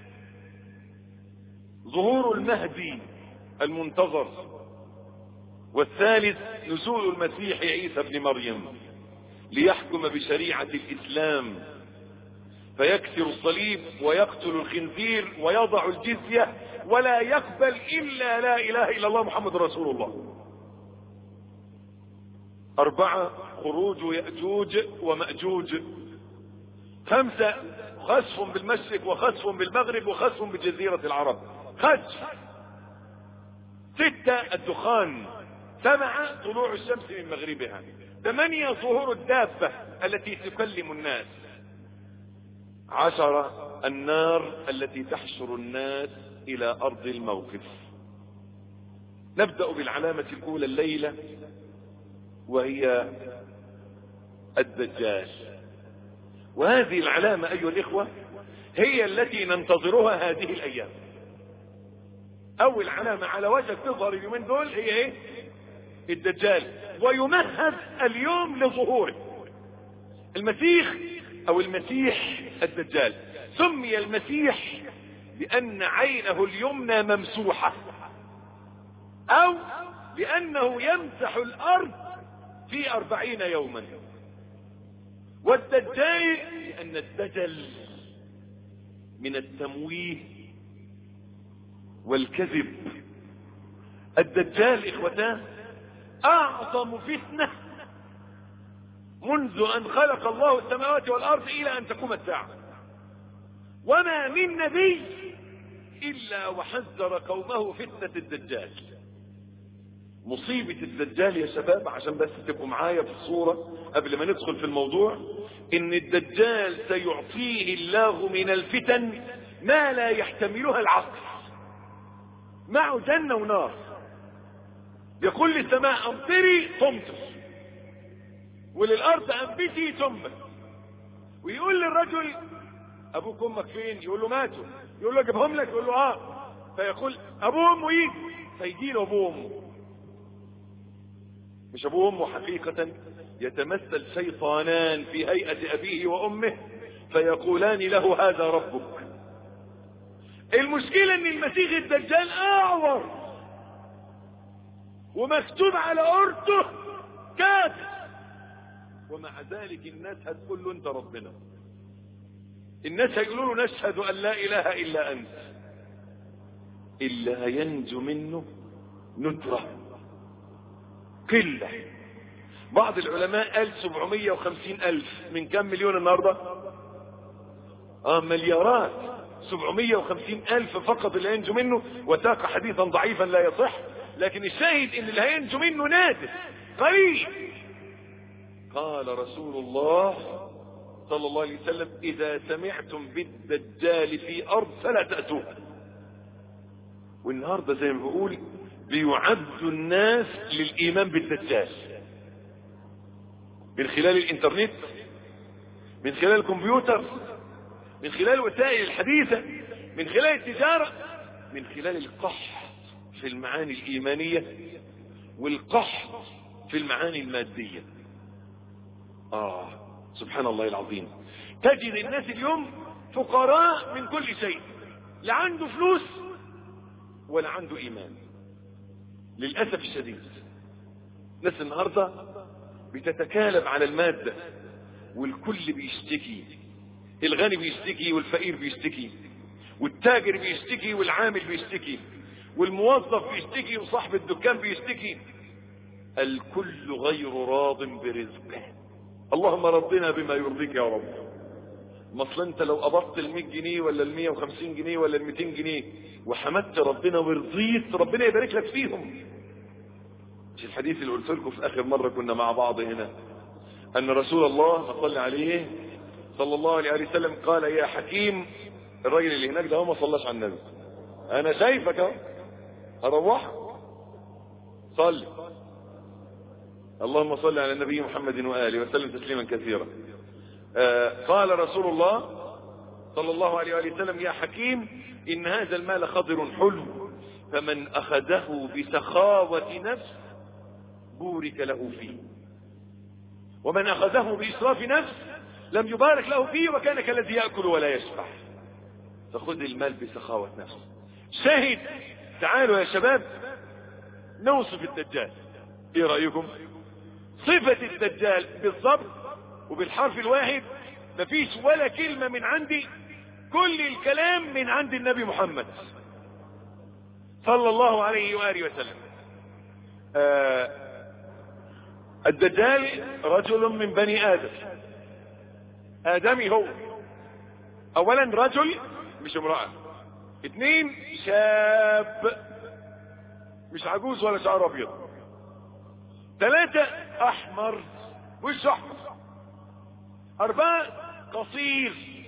ظهور المهدي المنتظر والثالث نزول المسيح عيسى ابن مريم ليحكم بشريعة الإسلام فيكسر الصليب ويقتل الخنزير ويضع الجزية ولا يقبل إلا لا إله إلا الله محمد رسول الله أربعة خروج يأجوج ومأجوج خمسة خسف بالمشرق وخسف بالمغرب وخسف بجزيرة العرب خسف ستة الدخان سبعة طلوع الشمس من مغربها ثمانية ظهور الدابة التي تكلم الناس عشرة النار التي تحشر الناس إلى أرض الموقف نبدأ بالعلامة الأولى الليلة وهي الدجال وهذه العلامة أيها الإخوة هي التي ننتظرها هذه الأيام أول علامة على وجه تظهر اليومين دول هي إيه؟ الدجال ويمهد اليوم لظهوره المسيح أو المسيح الدجال سمي المسيح لأن عينه اليمنى ممسوحة أو لأنه يمسح الأرض في أربعين يوما والدجال لأن الدجل من التمويه والكذب الدجال إخوتاه أعظم فتنة منذ أن خلق الله السماوات والأرض إلى أن تقوم الساعة وما من نبي إلا وحذر قومه فتنة الدجال مصيبة الدجال يا شباب عشان بس تبقوا معايا في الصورة قبل ما ندخل في الموضوع ان الدجال سيعطيه الله من الفتن ما لا يحتملها العقل معه جنة ونار يقول للسماء امطري تمطر وللارض انبتي تنبت ويقول للرجل ابوك امك فين يقول له ماتوا يقول له اجيبهم لك يقول له اه فيقول ابوه امه يجي فيجي له ابوه امه مش ابوه امه حقيقة يتمثل شيطانان في هيئة ابيه وامه فيقولان له هذا ربك المشكلة ان المسيح الدجال اعور ومكتوب على قرطه كافر ومع ذلك الناس هتقول له انت ربنا الناس هيقولوا له نشهد ان لا اله الا انت الا ينجو منه ندره قلة بعض العلماء قال 750 ألف من كم مليون النهاردة آه مليارات 750 ألف فقط اللي هينجو منه وساق حديثا ضعيفا لا يصح لكن الشاهد ان اللي هينجو منه نادر قليل قال رسول الله صلى الله عليه وسلم إذا سمعتم بالدجال في أرض فلا تأتوها والنهاردة زي ما بقول بيعد الناس للإيمان بالدجال من خلال الإنترنت من خلال الكمبيوتر من خلال وسائل الحديثة من خلال التجارة من خلال القحط في المعاني الإيمانية والقحط في المعاني المادية آه سبحان الله العظيم تجد الناس اليوم فقراء من كل شيء لا عنده فلوس ولا عنده إيمان للأسف الشديد ناس النهاردة بتتكالب على المادة والكل بيشتكي الغني بيشتكي والفقير بيشتكي والتاجر بيشتكي والعامل بيشتكي والموظف بيشتكي وصاحب الدكان بيشتكي الكل غير راض برزقه اللهم رضنا بما يرضيك يا رب مصل انت لو قبضت ال 100 جنيه ولا ال 150 جنيه ولا ال 200 جنيه وحمدت ربنا ورضيت ربنا يبارك لك فيهم مش الحديث اللي قلت لكم في اخر مره كنا مع بعض هنا ان رسول الله صلى عليه صلى الله عليه وسلم قال يا حكيم الراجل اللي هناك ده هو ما صلاش على النبي انا شايفك اهو هروحك صل اللهم صل على النبي محمد وآله وسلم تسليما كثيرا آه قال رسول الله صلى الله عليه وآله وسلم يا حكيم إن هذا المال خضر حلو فمن أخذه بسخاوة نفس بورك له فيه ومن أخذه بإسراف نفس لم يبارك له فيه وكان كالذي يأكل ولا يشبع فخذ المال بسخاوة نفس شاهد تعالوا يا شباب نوصف الدجال ايه رأيكم صفة الدجال بالضبط وبالحرف الواحد مفيش ولا كلمة من عندي كل الكلام من عند النبي محمد صلى الله عليه وآله وسلم آه الدجال رجل من بني آدم آدمي هو أولا رجل مش امرأة اثنين شاب مش عجوز ولا شعر أبيض ثلاثة أحمر وش أحمر أربعة قصير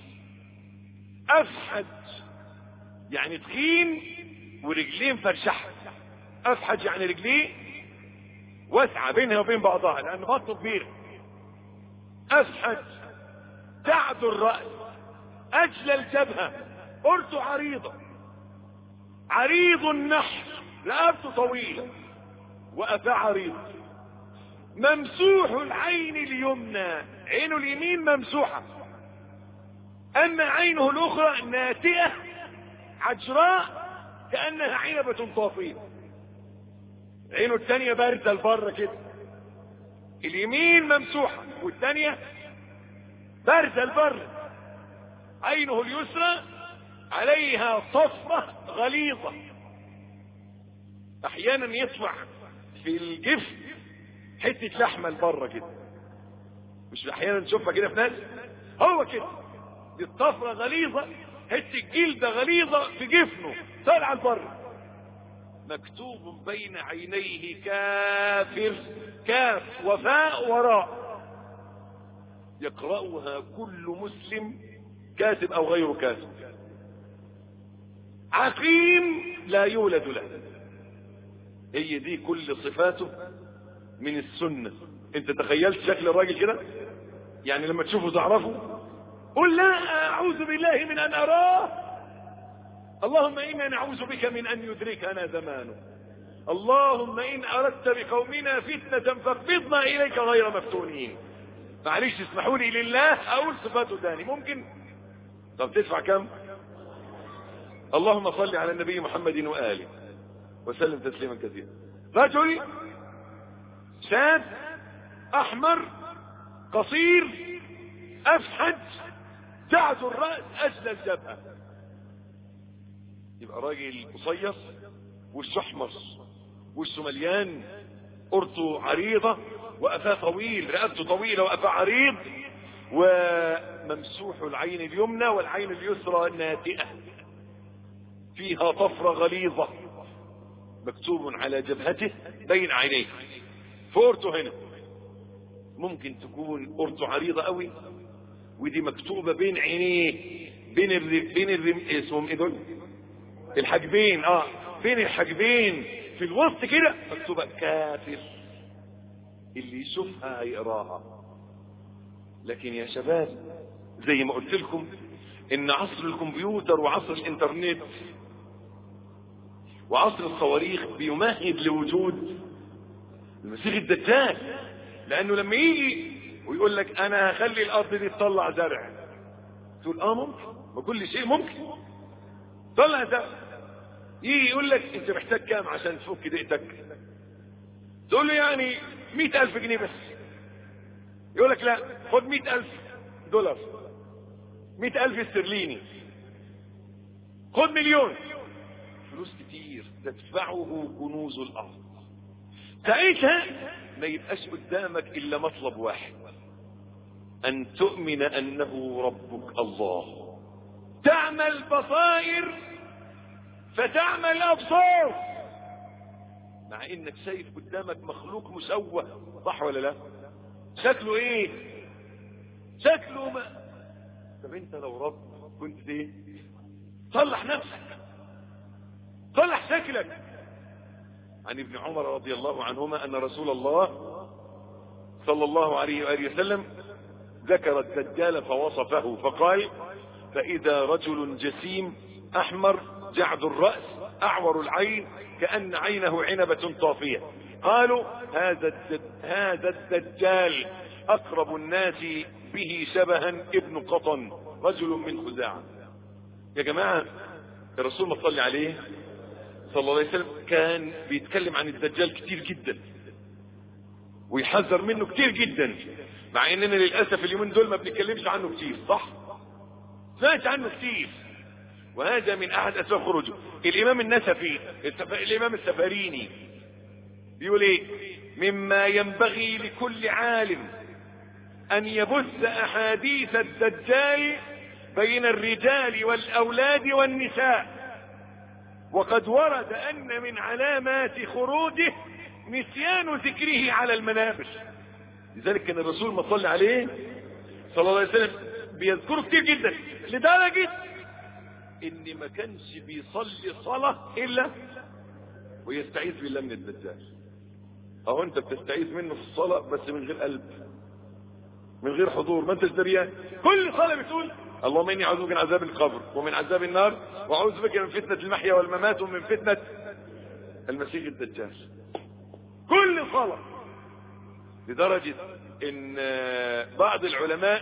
أفحج يعني تخين ورجلين فرشحة أفحج يعني رجليه واسعة بينها وبين بعضها لأن بطنه كبير أفحج تعد الرأس أجل الجبهة قرته عريضة عريض النحر رقبته طويلة وأفاه عريض ممسوح العين اليمنى عينه اليمين ممسوحة أما عينه الأخرى ناتئة عجراء كأنها عنبة طافية عينه الثانية باردة لبره كده اليمين ممسوحة والثانية باردة لبره عينه اليسرى عليها صفرة غليظة احيانا يطلع في الجفن حتة لحمة لبره كده مش احيانا نشوفها كده في ناس هو كده دي الطفرة غليظة حتة جلدة غليظة في جفنه طالعة لبره مكتوب بين عينيه كافر كاف وفاء وراء يقرأها كل مسلم كاتب او غير كاتب عقيم لا يولد له هي دي كل صفاته من السنة انت تخيلت شكل الراجل كده يعني لما تشوفه تعرفه قل لا اعوذ بالله من ان اراه اللهم انا نعوذ بك من ان يدركنا زمانه اللهم ان اردت بقومنا فتنة فاقبضنا اليك غير مفتونين معلش اسمحوا لي لله اقول صفاته تاني ممكن طب تدفع كم اللهم صل على النبي محمد وآله وسلم تسليما كثيرا رجل شاب احمر قصير افحج تعد الرأس اجل الجبهة يبقى راجل قصير وشه احمر وشه مليان قرطه عريضة وقفاه طويل رقبته طويلة وقفاه عريض وممسوح العين اليمنى والعين اليسرى ناتئة فيها طفرة غليظة مكتوب على جبهته بين عينيه فورته هنا ممكن تكون قرته عريضة قوي ودي مكتوبة بين عينيه بين الرم بين الرم اسمهم ايه دول الحاجبين اه بين الحاجبين في الوسط كده مكتوبة كافر اللي يشوفها هيقراها لكن يا شباب زي ما قلت لكم ان عصر الكمبيوتر وعصر الانترنت وعصر الصواريخ بيمهد لوجود المسيح الدجال لانه لما يجي ويقول لك انا هخلي الارض دي تطلع زرع تقول اه ممكن ما كل شيء ممكن طلع زرع يجي يقول لك انت محتاج كام عشان تفك دقتك تقول له يعني مئة الف جنيه بس يقول لك لا خد مئة الف دولار مئة الف استرليني خد مليون فلوس كتير تدفعه كنوز الارض ساعتها ما يبقاش قدامك الا مطلب واحد ان تؤمن انه ربك الله تعمل بصائر فتعمل ابصار مع انك شايف قدامك مخلوق مشوه صح ولا لا شكله ايه شكله ما طب انت لو رب كنت ايه صلح نفسك صلح شكلك عن ابن عمر رضي الله عنهما أن رسول الله صلى الله عليه وآله وسلم ذكر الدجال فوصفه فقال فإذا رجل جسيم أحمر جعد الرأس أعور العين كأن عينه عنبة طافية قالوا هذا هذا الدجال أقرب الناس به شبها ابن قطن رجل من خزاعة يا جماعة الرسول ما صلي عليه صلى الله عليه وسلم كان بيتكلم عن الدجال كتير جدا ويحذر منه كتير جدا مع اننا للاسف اليومين دول ما بنتكلمش عنه كتير صح سمعت عنه كتير وهذا من احد اسباب خروجه الامام النسفي الامام السفريني بيقول ايه مما ينبغي لكل عالم ان يبث احاديث الدجال بين الرجال والاولاد والنساء وقد ورد ان من علامات خروجه نسيان ذكره على المنابر لذلك كان الرسول ما صلى عليه صلى الله عليه وسلم بيذكره كتير جدا لدرجة ان ما كانش بيصلي صلاة الا ويستعيذ بالله من الدجال اهو انت بتستعيذ منه في الصلاة بس من غير قلب من غير حضور ما انتش دريان كل صلاة بتقول اللهم اني اعوذ بك من عذاب القبر ومن عذاب النار واعوذ بك من فتنة المحيا والممات ومن فتنة المسيح الدجال كل صلاة لدرجة ان بعض العلماء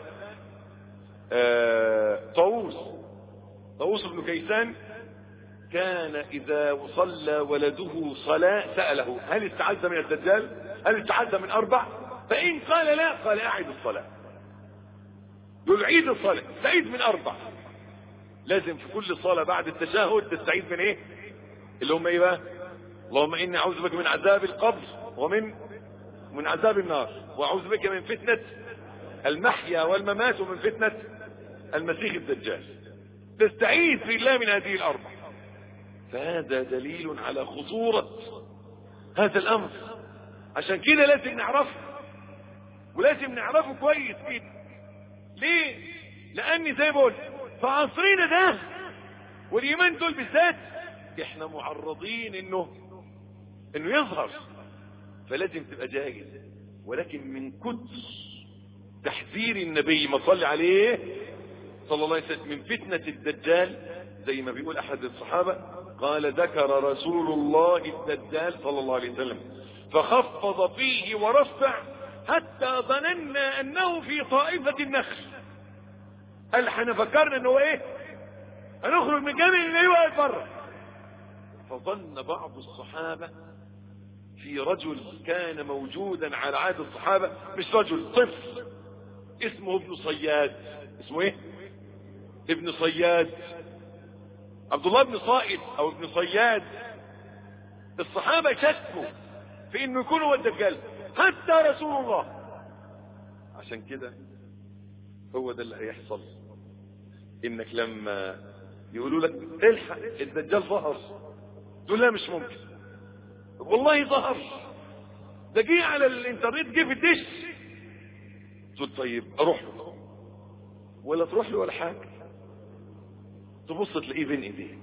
طاووس طاووس بن كيسان كان اذا صلى ولده صلاة سأله هل استعذ من الدجال هل استعذ من اربع فان قال لا قال اعد الصلاة يقول عيد الصلاة استعيد من اربع لازم في كل صلاة بعد التشهد تستعيد من ايه اللي هم ايه بقى اللهم اني اعوذ بك من عذاب القبر ومن من عذاب النار واعوذ بك من فتنة المحيا والممات ومن فتنة المسيح الدجال تستعيذ بالله من هذه الاربع فهذا دليل على خطورة هذا الامر عشان كده لازم نعرفه ولازم نعرفه كويس جدا ليه لاني زي ما قلت في عصرنا ده واليومين دول بالذات احنا معرضين انه انه يظهر فلازم تبقى جاهز ولكن من كتر تحذير النبي ما صلى عليه صلى الله عليه وسلم من فتنة الدجال زي ما بيقول احد الصحابة قال ذكر رسول الله الدجال صلى الله عليه وسلم فخفض فيه ورفع حتى ظننا انه في طائفة النخل قال احنا فكرنا انه ايه هنخرج من جامع اللي واقف بره فظن بعض الصحابة في رجل كان موجودا على عهد الصحابة مش رجل طفل اسمه ابن صياد اسمه ايه ابن صياد عبد الله بن صائد او ابن صياد الصحابة شكوا في انه يكون هو الدجال حتى رسول الله عشان كده هو ده اللي هيحصل انك لما يقولوا لك الحق الدجال ظهر تقول لا مش ممكن والله ظهر ده جه على الانترنت جه في الدش تقول طيب اروح له ولا تروح له ولا حاجه تبص تلاقيه بين ايديك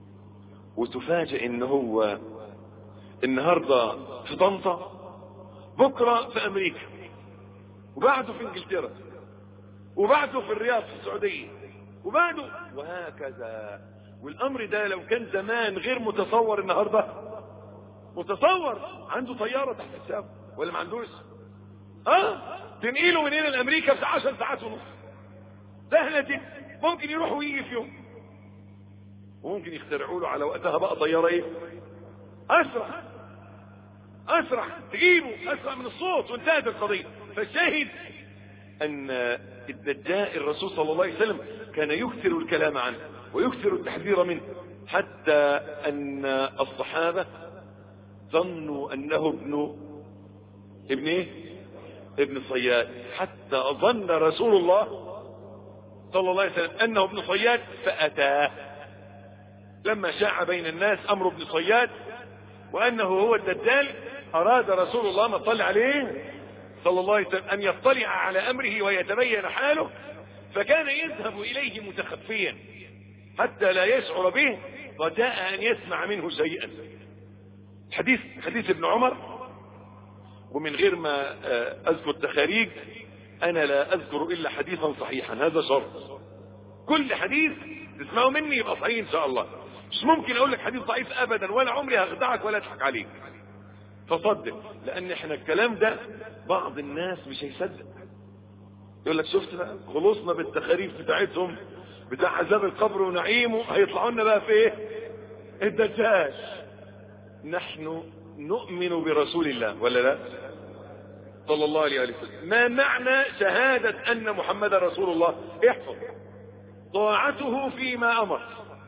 وتفاجئ ان هو النهارده في طنطا بكره في امريكا وبعده في انجلترا وبعده في الرياض في السعوديه وبعده وهكذا والامر ده لو كان زمان غير متصور النهارده متصور عنده طياره تحت حسابه ولا ما عندوش اه تنقله من هنا لامريكا في 10 ساعات ونص سهله جدا ممكن يروح ويجي في يوم وممكن يخترعوا له على وقتها بقى طياره ايه اسرع اسرع تجيبه اسرع من الصوت وانتهت القضيه فالشاهد ان الدجال الرسول صلى الله عليه وسلم كان يكثر الكلام عنه ويكثر التحذير منه حتى ان الصحابه ظنوا انه ابن ابن ايه ابن صياد حتى ظن رسول الله صلى الله عليه وسلم انه ابن صياد فاتاه لما شاع بين الناس امر ابن صياد وانه هو الدجال اراد رسول الله ما صلى عليه صلى الله عليه وسلم ان يطلع على امره ويتبين حاله فكان يذهب اليه متخفيا حتى لا يشعر به رجاء ان يسمع منه شيئا حديث حديث ابن عمر ومن غير ما اذكر تخاريج انا لا اذكر الا حديثا صحيحا هذا شرط كل حديث تسمعه مني يبقى صحيح ان شاء الله مش ممكن اقول لك حديث ضعيف ابدا ولا عمري هخدعك ولا اضحك عليك فصدق لان احنا الكلام ده بعض الناس مش هيصدق يقول لك شفت بقى خلصنا بالتخاريف بتاعتهم بتاع عذاب القبر ونعيمه هيطلعوا لنا بقى في ايه الدجاج نحن نؤمن برسول الله ولا لا صلى الله عليه وسلم ما معنى شهادة ان محمد رسول الله احفظ طاعته فيما امر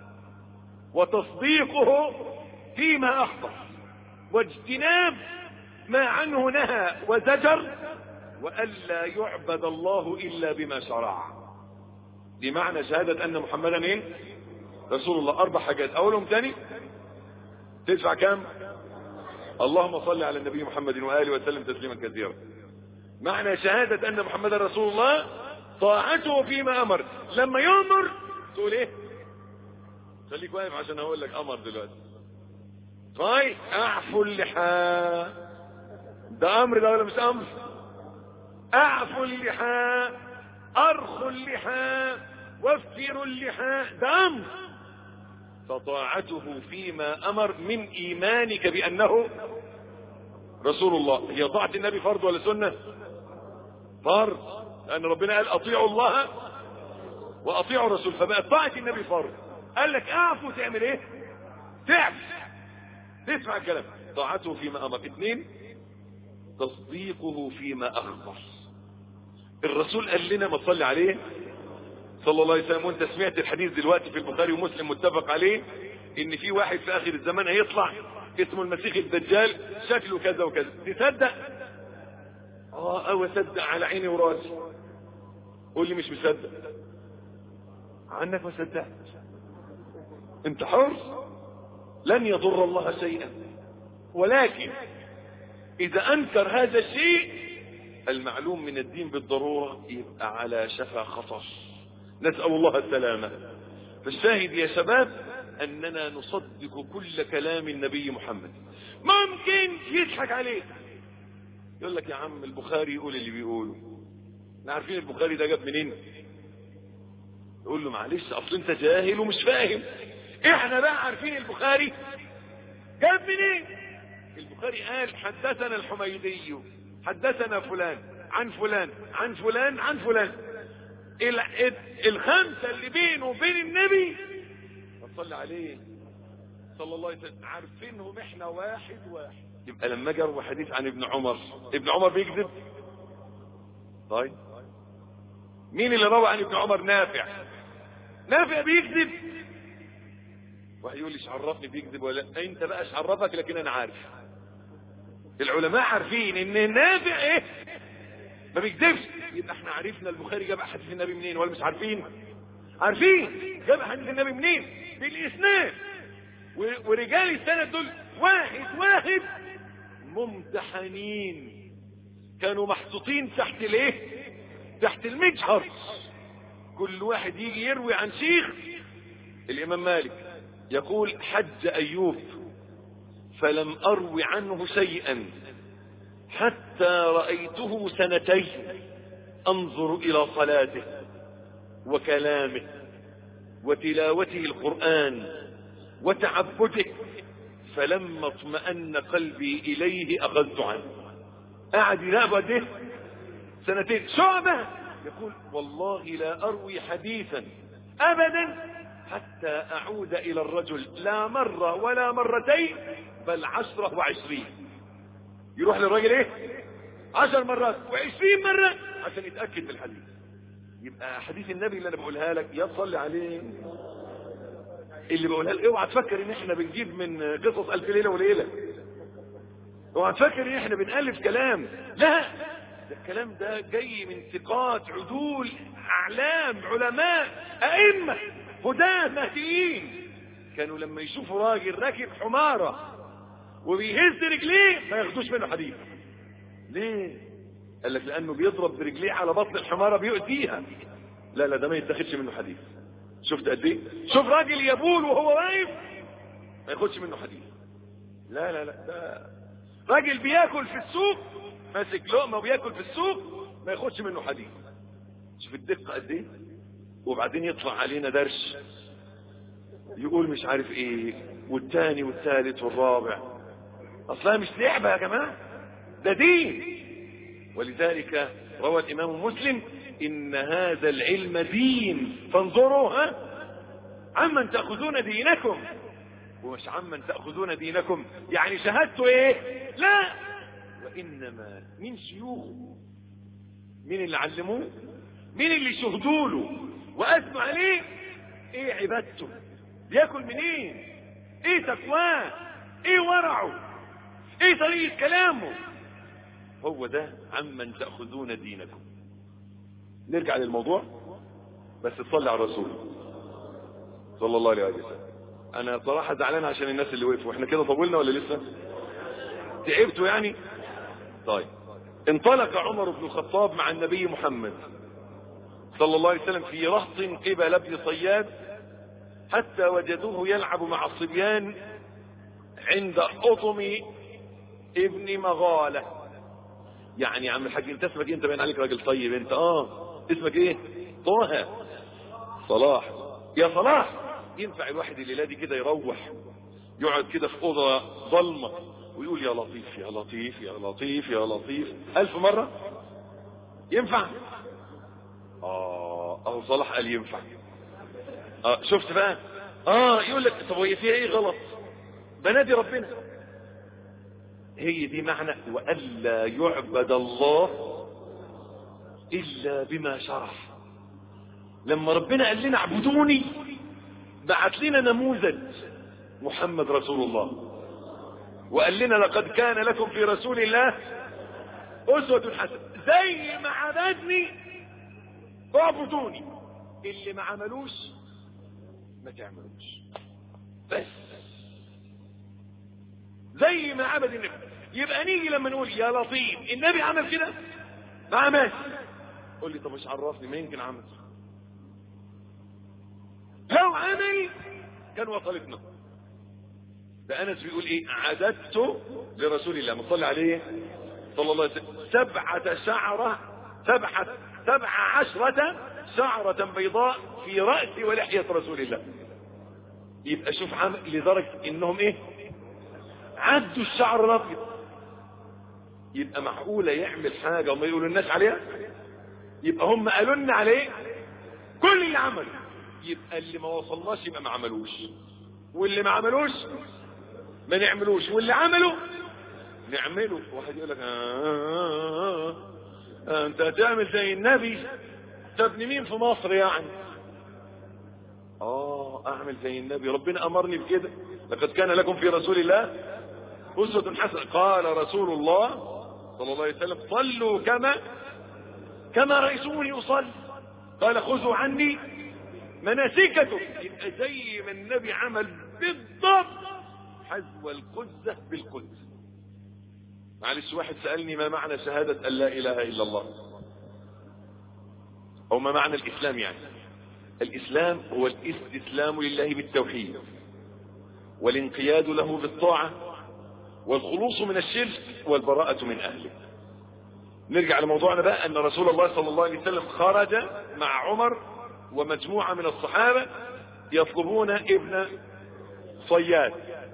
وتصديقه فيما اخبر واجتناب ما عنه نهى وزجر والا يعبد الله الا بما شرع دي معنى شهادة ان محمدا ايه رسول الله اربع حاجات اولهم تاني تدفع كام اللهم صل على النبي محمد واله وسلم تسليما كثيرا معنى شهادة ان محمدا رسول الله طاعته فيما امر لما يامر تقول ايه خليك واقف عشان هقول لك امر دلوقتي طيب اعفوا اللحى ده امر ده ولا مش امر اعفوا اللحى ارخوا اللحى وافتروا اللحى ده امر فطاعته فيما امر من ايمانك بانه رسول الله هي طاعة النبي فرض ولا سنة فرض لان ربنا قال اطيعوا الله واطيعوا الرسول فبقى طاعة النبي فرض قال لك اعفو تعمل ايه تعفو تسمع الكلام طاعته فيما امر اثنين تصديقه فيما اخبر الرسول قال لنا ما تصلي عليه صلى الله عليه وسلم وانت سمعت الحديث دلوقتي في البخاري ومسلم متفق عليه ان في واحد في اخر الزمان هيطلع اسمه المسيح الدجال شكله كذا وكذا تصدق اه او اصدق على عيني وراسي قول لي مش مصدق عنك ما صدقت انت حر لن يضر الله شيئا ولكن اذا انكر هذا الشيء المعلوم من الدين بالضرورة يبقى على شفا خطر نسأل الله السلامة فالشاهد يا شباب اننا نصدق كل كلام النبي محمد ممكن يضحك عليك يقول لك يا عم البخاري يقول اللي بيقوله احنا عارفين البخاري ده جاب منين يقول له معلش اصل انت جاهل ومش فاهم احنا بقى عارفين البخاري جاب منين البخاري قال حدثنا الحميدي حدثنا فلان عن فلان عن فلان عن فلان الخمسة اللي بينه وبين النبي صلى عليه صلى الله عليه وسلم عارفينهم احنا واحد واحد يبقى لما جروا حديث عن ابن عمر ابن عمر بيكذب طيب مين اللي روى عن ابن عمر نافع نافع بيكذب واحد يقول لي ايش عرفني بيكذب ولا انت بقى ايش عرفك لكن انا عارف العلماء عارفين ان نافع ايه ما بيكذبش يبقى احنا عرفنا البخاري جاب حديث النبي منين ولا مش عارفين عارفين جاب حديث النبي منين بالاسناد ورجال السند دول واحد واحد ممتحنين كانوا محطوطين تحت الايه تحت المجهر كل واحد يجي يروي عن شيخ الامام مالك يقول حج ايوب فلم اروي عنه شيئا حتى رأيته سنتين انظر الى صلاته وكلامه وتلاوته القرآن وتعبده فلما اطمأن قلبي إليه أخذت عنه قاعد يراقب ده سنتين شعبة يقول والله لا أروي حديثا أبدا حتى أعود إلى الرجل لا مرة ولا مرتين بل عشرة وعشرين يروح للراجل ايه عشر مرات وعشرين مرة عشان يتأكد بالحديث يبقى حديث النبي اللي انا بقولها لك يا تصلي عليه اللي بقولها لك اوعى تفكر ان احنا بنجيب من قصص الف ليله وليله اوعى تفكر ان احنا بنالف كلام لا ده الكلام ده جاي من ثقات عدول اعلام علماء ائمه هداه مهديين كانوا لما يشوفوا راجل راكب حماره وبيهز رجليه ما ياخدوش منه حديث ليه قال لك لانه بيضرب برجليه على بطن الحمارة بيؤذيها لا لا ده ما يتاخدش منه حديث شفت قد ايه شوف راجل يبول وهو واقف ما ياخدش منه حديث لا لا لا ده راجل بياكل في السوق ماسك لقمه وبياكل في السوق ما ياخدش منه حديث شوف الدقه قد ايه وبعدين يطلع علينا درش يقول مش عارف ايه والتاني والتالت والرابع اصلا مش لعبه يا جماعه ده دين ولذلك روى الامام مسلم ان هذا العلم دين فانظروا ها عمن تاخذون دينكم ومش عمن تاخذون دينكم يعني شهادته ايه لا وانما من شيوخه مين اللي علموه مين اللي شهدوا له واثنوا عليه ايه عبادته بياكل منين ايه تقواه ايه ورعه ايه طريقه كلامه هو ده عمن تاخذون دينكم نرجع للموضوع بس تصلي على الرسول صلى الله عليه وسلم انا صراحه زعلان عشان الناس اللي وقفوا احنا كده طولنا ولا لسه تعبتوا يعني طيب انطلق عمر بن الخطاب مع النبي محمد صلى الله عليه وسلم في رهط قبل ابن صياد حتى وجدوه يلعب مع الصبيان عند أطم ابن مغالة يعني يا عم الحاج انت اسمك انت باين عليك راجل طيب انت اه اسمك ايه طه صلاح يا صلاح ينفع الواحد الليله دي كده يروح يقعد كده في اوضه ظلمه ويقول يا لطيف يا لطيف يا لطيف يا لطيف ألف مرة ينفع اه اهو صلاح قال ينفع اه شفت بقى اه يقول لك طب هي فيها ايه غلط بنادي ربنا هي دي معنى والا يعبد الله الا بما شرع لما ربنا قال لنا اعبدوني بعت لنا نموذج محمد رسول الله وقال لنا لقد كان لكم في رسول الله أسوة حسنة زي ما عبدني اعبدوني اللي ما عملوش ما تعملوش بس زي ما عبد النبي يبقى نيجي لما نقول يا لطيف النبي عمل كده ما عملش قول لي طب مش عرفني ما يمكن عمل لو عمل كان وصلتنا ده انس بيقول ايه عددت لرسول الله مصلي عليه صلى الله عليه وسلم سبعة شعرة سبعة سبع عشرة شعرة بيضاء في رأس ولحية رسول الله يبقى شوف عم لدرجة انهم ايه عدوا الشعر الابيض يبقى معقولة يعمل حاجة وما يقولوا الناس عليها يبقى هم قالوا لنا عليه كل اللي عمله يبقى اللي ما وصلناش يبقى ما عملوش واللي ما عملوش ما نعملوش واللي عمله نعمله واحد يقول لك آه آه آه انت هتعمل زي النبي تبني مين في مصر يعني اه اعمل زي النبي ربنا امرني بكده لقد كان لكم في رسول الله اسوة حسنة قال رسول الله صلى الله عليه وسلم صلوا كما كما رأيتموني اصلي قال خذوا عني مناسككم يبقى زي ما النبي عمل بالضبط حذو القزة بالقدس معلش واحد سألني ما معنى شهادة أن لا إله إلا الله أو ما معنى الإسلام يعني الإسلام هو الاستسلام لله بالتوحيد والانقياد له بالطاعة والخلوص من الشرك والبراءة من أهله نرجع لموضوعنا بقى أن رسول الله صلى الله عليه وسلم خرج مع عمر ومجموعة من الصحابة يطلبون ابن صياد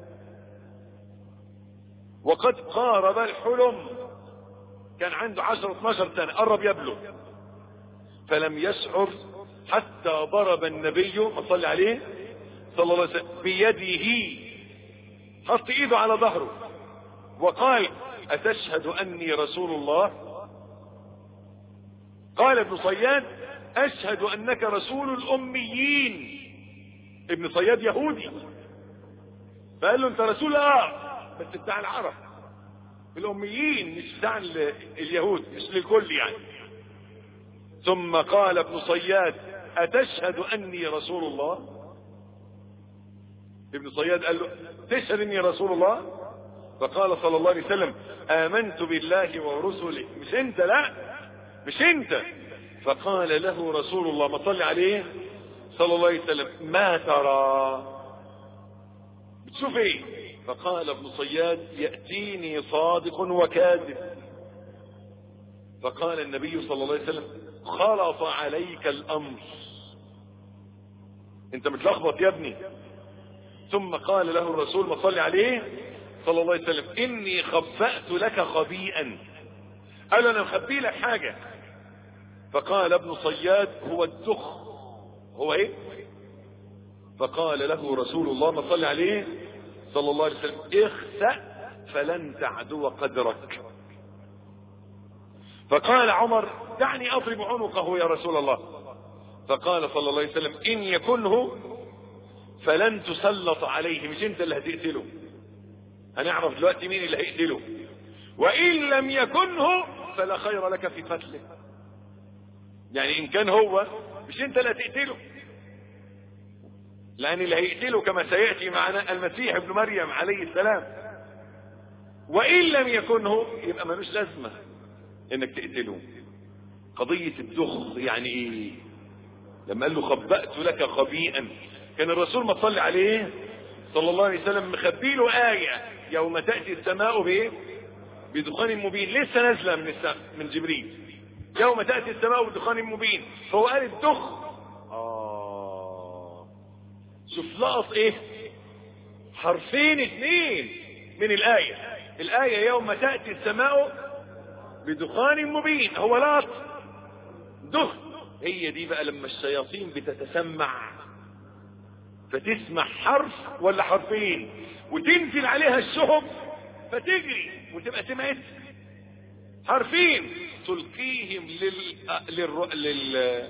وقد قارب الحلم كان عنده عشر 12 سنة قرب يبلغ فلم يشعر حتى ضرب النبي صلى عليه صلى الله عليه وسلم بيده حط ايده على ظهره وقال اتشهد اني رسول الله قال ابن صياد اشهد انك رسول الاميين ابن صياد يهودي فقال له انت رسول اه بس بتاع العرب الاميين مش بتاع اليهود مش للكل يعني ثم قال ابن صياد اتشهد اني رسول الله ابن صياد قال له تشهد اني رسول الله فقال صلى الله عليه وسلم امنت بالله ورسله مش انت لا مش انت فقال له رسول الله ما صلي عليه صلى الله عليه وسلم ما ترى بتشوف ايه فقال ابن صياد يأتيني صادق وكاذب فقال النبي صلى الله عليه وسلم خلط عليك الأمر انت متلخبط يا ابني ثم قال له الرسول ما صلي عليه صلى الله عليه وسلم اني خبأت لك خبيئا قال انا مخبي لك حاجة فقال ابن صياد هو الدخ هو ايه فقال له رسول الله ما صلي عليه صلى الله عليه وسلم اخسأ فلن تعدو قدرك فقال عمر دعني اضرب عنقه يا رسول الله فقال صلى الله عليه وسلم ان يكنه فلن تسلط عليه مش انت اللي هتقتله هنعرف دلوقتي مين اللي هيقتله وان لم يكنه فلا خير لك في قتله يعني ان كان هو مش انت اللي هتقتله لان اللي هيقتله كما سيأتي معنا المسيح ابن مريم عليه السلام وان لم يكنه يبقى ملوش لازمة انك تقتله قضية الدخ يعني ايه لما قال له خبأت لك خبيئا كان الرسول ما تصلي عليه صلى الله عليه وسلم مخبي له آية يوم تأتي السماء بايه بدخان مبين لسه نازلة من السماء من جبريل يوم تأتي السماء بدخان مبين فهو قال الدخ آه شوف لقط ايه حرفين اثنين من الآية الآية يوم تأتي السماء بدخان مبين هو لقط دخ هي دي بقى لما الشياطين بتتسمع فتسمع حرف ولا حرفين وتنزل عليها الشهب فتجري وتبقى سمعت حرفين تلقيهم لل... لل... لل...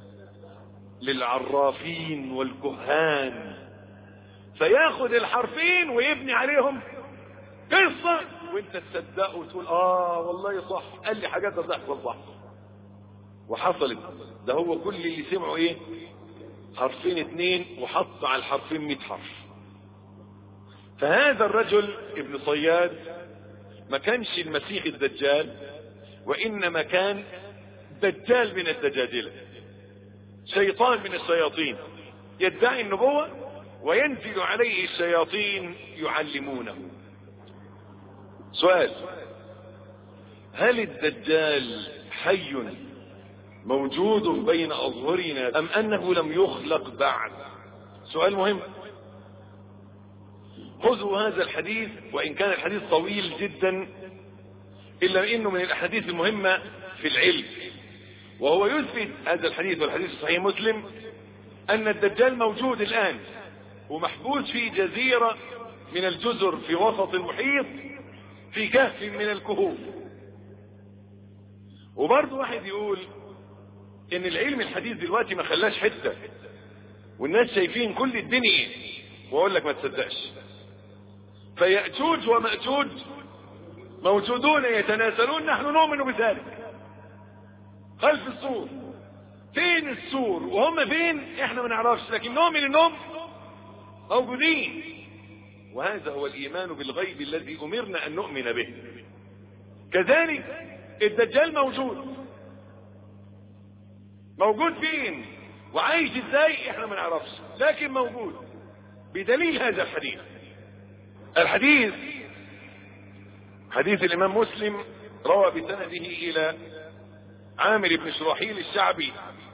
للعرافين والكهان فياخد الحرفين ويبني عليهم قصة وانت تصدقه وتقول اه والله صح قال لي حاجات هتحصل صح وحصلت ده هو كل اللي سمعه ايه حرفين اتنين وحط على الحرفين مئة حرف فهذا الرجل ابن صياد ما كانش المسيح الدجال وانما كان دجال من الدجاجلة شيطان من الشياطين يدعي النبوة وينزل عليه الشياطين يعلمونه سؤال هل الدجال حي موجود بين أظهرنا أم أنه لم يخلق بعد سؤال مهم خذوا هذا الحديث وإن كان الحديث طويل جدا إلا أنه من الأحاديث المهمة في العلم وهو يثبت هذا الحديث والحديث صحيح مسلم أن الدجال موجود الآن ومحبوس في جزيرة من الجزر في وسط المحيط في كهف من الكهوف وبرضه واحد يقول ان العلم الحديث دلوقتي ما خلاش حتة والناس شايفين كل الدنيا واقول لك ما تصدقش فيأجوج ومأجوج موجودون يتناسلون نحن نؤمن بذلك خلف السور فين السور وهم فين احنا ما نعرفش لكن نؤمن انهم موجودين وهذا هو الايمان بالغيب الذي امرنا ان نؤمن به كذلك الدجال موجود موجود فين وعايش ازاي احنا ما نعرفش لكن موجود بدليل هذا الحديث الحديث حديث الامام مسلم روى بسنده الى عامر بن شراحيل الشعبي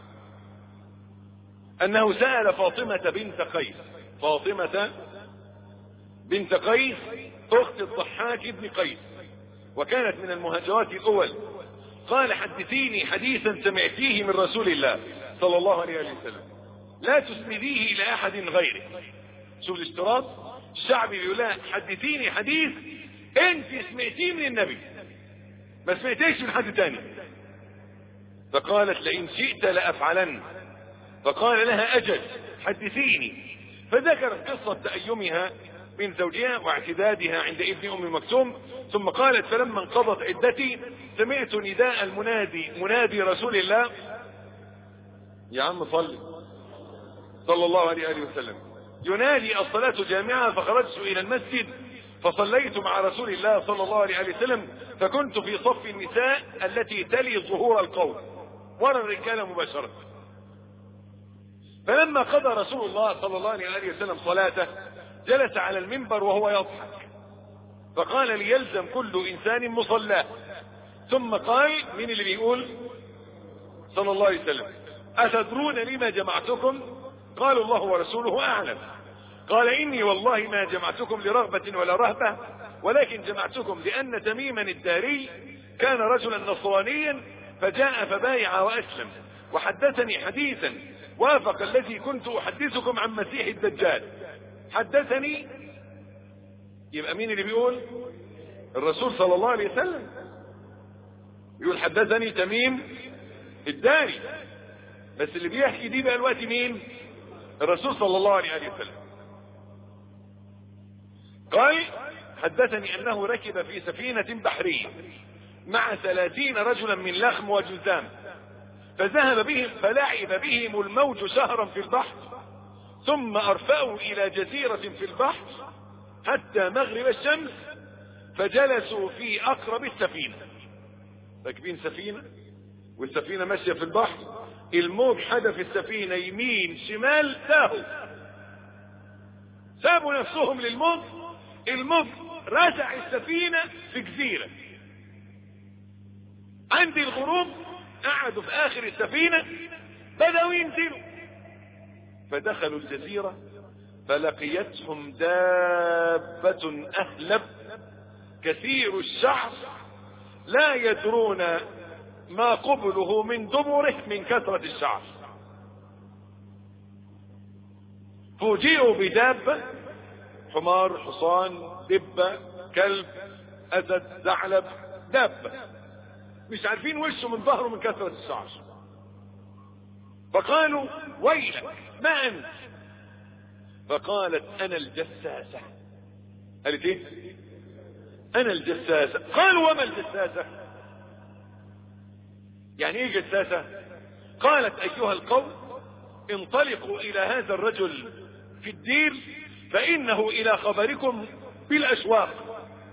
انه سأل فاطمة بنت قيس فاطمة بنت قيس اخت الضحاك بن قيس وكانت من المهاجرات الاول قال حدثيني حديثا سمعتيه من رسول الله صلى الله عليه وسلم لا تسنديه الى احد غيره شوف الاشتراط الشعبي بيقول لها حدثيني حديث انت سمعتيه من النبي ما سمعتيش من حد تاني فقالت لئن شئت لافعلن فقال لها اجل حدثيني فذكرت قصة تأيمها من زوجها واعتدادها عند ابن ام مكتوم ثم قالت فلما انقضت عدتي سمعت نداء المنادي منادي رسول الله يا عم صل صلى الله عليه وآله وسلم ينادي الصلاة جامعة فخرجت الى المسجد فصليت مع رسول الله صلى الله عليه وسلم فكنت في صف النساء التي تلي ظهور القوم ورا الرجال مباشرة فلما قضى رسول الله صلى الله عليه وسلم صلاته جلس على المنبر وهو يضحك فقال ليلزم كل انسان مصلاه ثم قال مين اللي بيقول صلى الله عليه وسلم اتدرون لما جمعتكم قالوا الله ورسوله اعلم قال اني والله ما جمعتكم لرغبة ولا رهبة ولكن جمعتكم لان تميما الداري كان رجلا نصرانيا فجاء فبايع واسلم وحدثني حديثا وافق الذي كنت احدثكم عن مسيح الدجال حدثني يبقى مين اللي بيقول الرسول صلى الله عليه وسلم يقول حدثني تميم الداري بس اللي بيحكي دي بقى الوقت مين الرسول صلى الله عليه وسلم قال حدثني انه ركب في سفينة بحرية مع ثلاثين رجلا من لخم وجزام فذهب بهم فلعب بهم الموج شهرا في البحر ثم ارفأوا الى جزيرة في البحر حتى مغرب الشمس فجلسوا في اقرب السفينة راكبين سفينة والسفينة ماشية في البحر الموج حدف السفينة يمين شمال تاهوا سابوا نفسهم للموج الموج رزع السفينة في جزيرة عند الغروب قعدوا في اخر السفينة بدأوا ينزلوا فدخلوا الجزيرة فلقيتهم دابة اهلب كثير الشعر لا يدرون ما قبله من دبره من كثرة الشعر فوجئوا بدابة حمار حصان دبة كلب اسد ثعلب دابة مش عارفين وشه من ظهره من كثرة الشعر فقالوا ويلك ما انت فقالت انا الجساسة قالت ايه انا الجساسة قالوا وما الجساسة يعني ايه جساسة قالت ايها القوم انطلقوا الى هذا الرجل في الدير فانه الى خبركم بالاشواق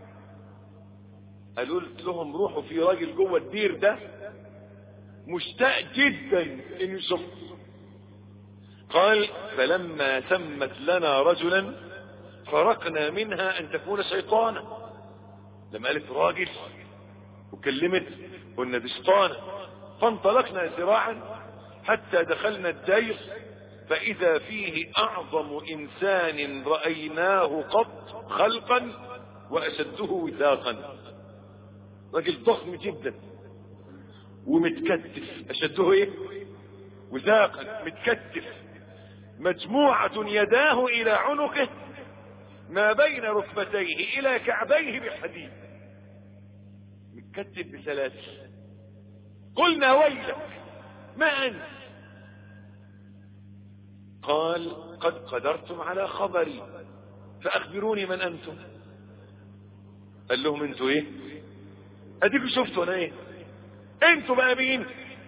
قالوا لهم روحوا في راجل جوه الدير ده مشتاق جدا انه يشوفه قال فلما سمت لنا رجلا فرقنا منها ان تكون شيطانا لما قالت راجل وكلمت قلنا دي شيطانه فانطلقنا سراعا حتى دخلنا الدير فاذا فيه اعظم انسان رايناه قط خلقا واشده وثاقا راجل ضخم جدا ومتكتف اشده ايه وثاقا متكتف مجموعة يداه الى عنقه ما بين ركبتيه الى كعبيه بحديد متكتف بسلاسل قلنا ويلك ما انت قال قد قدرتم على خبري فاخبروني من انتم قال لهم انتوا ايه اديكوا شفتوا انا ايه انتوا بقى مين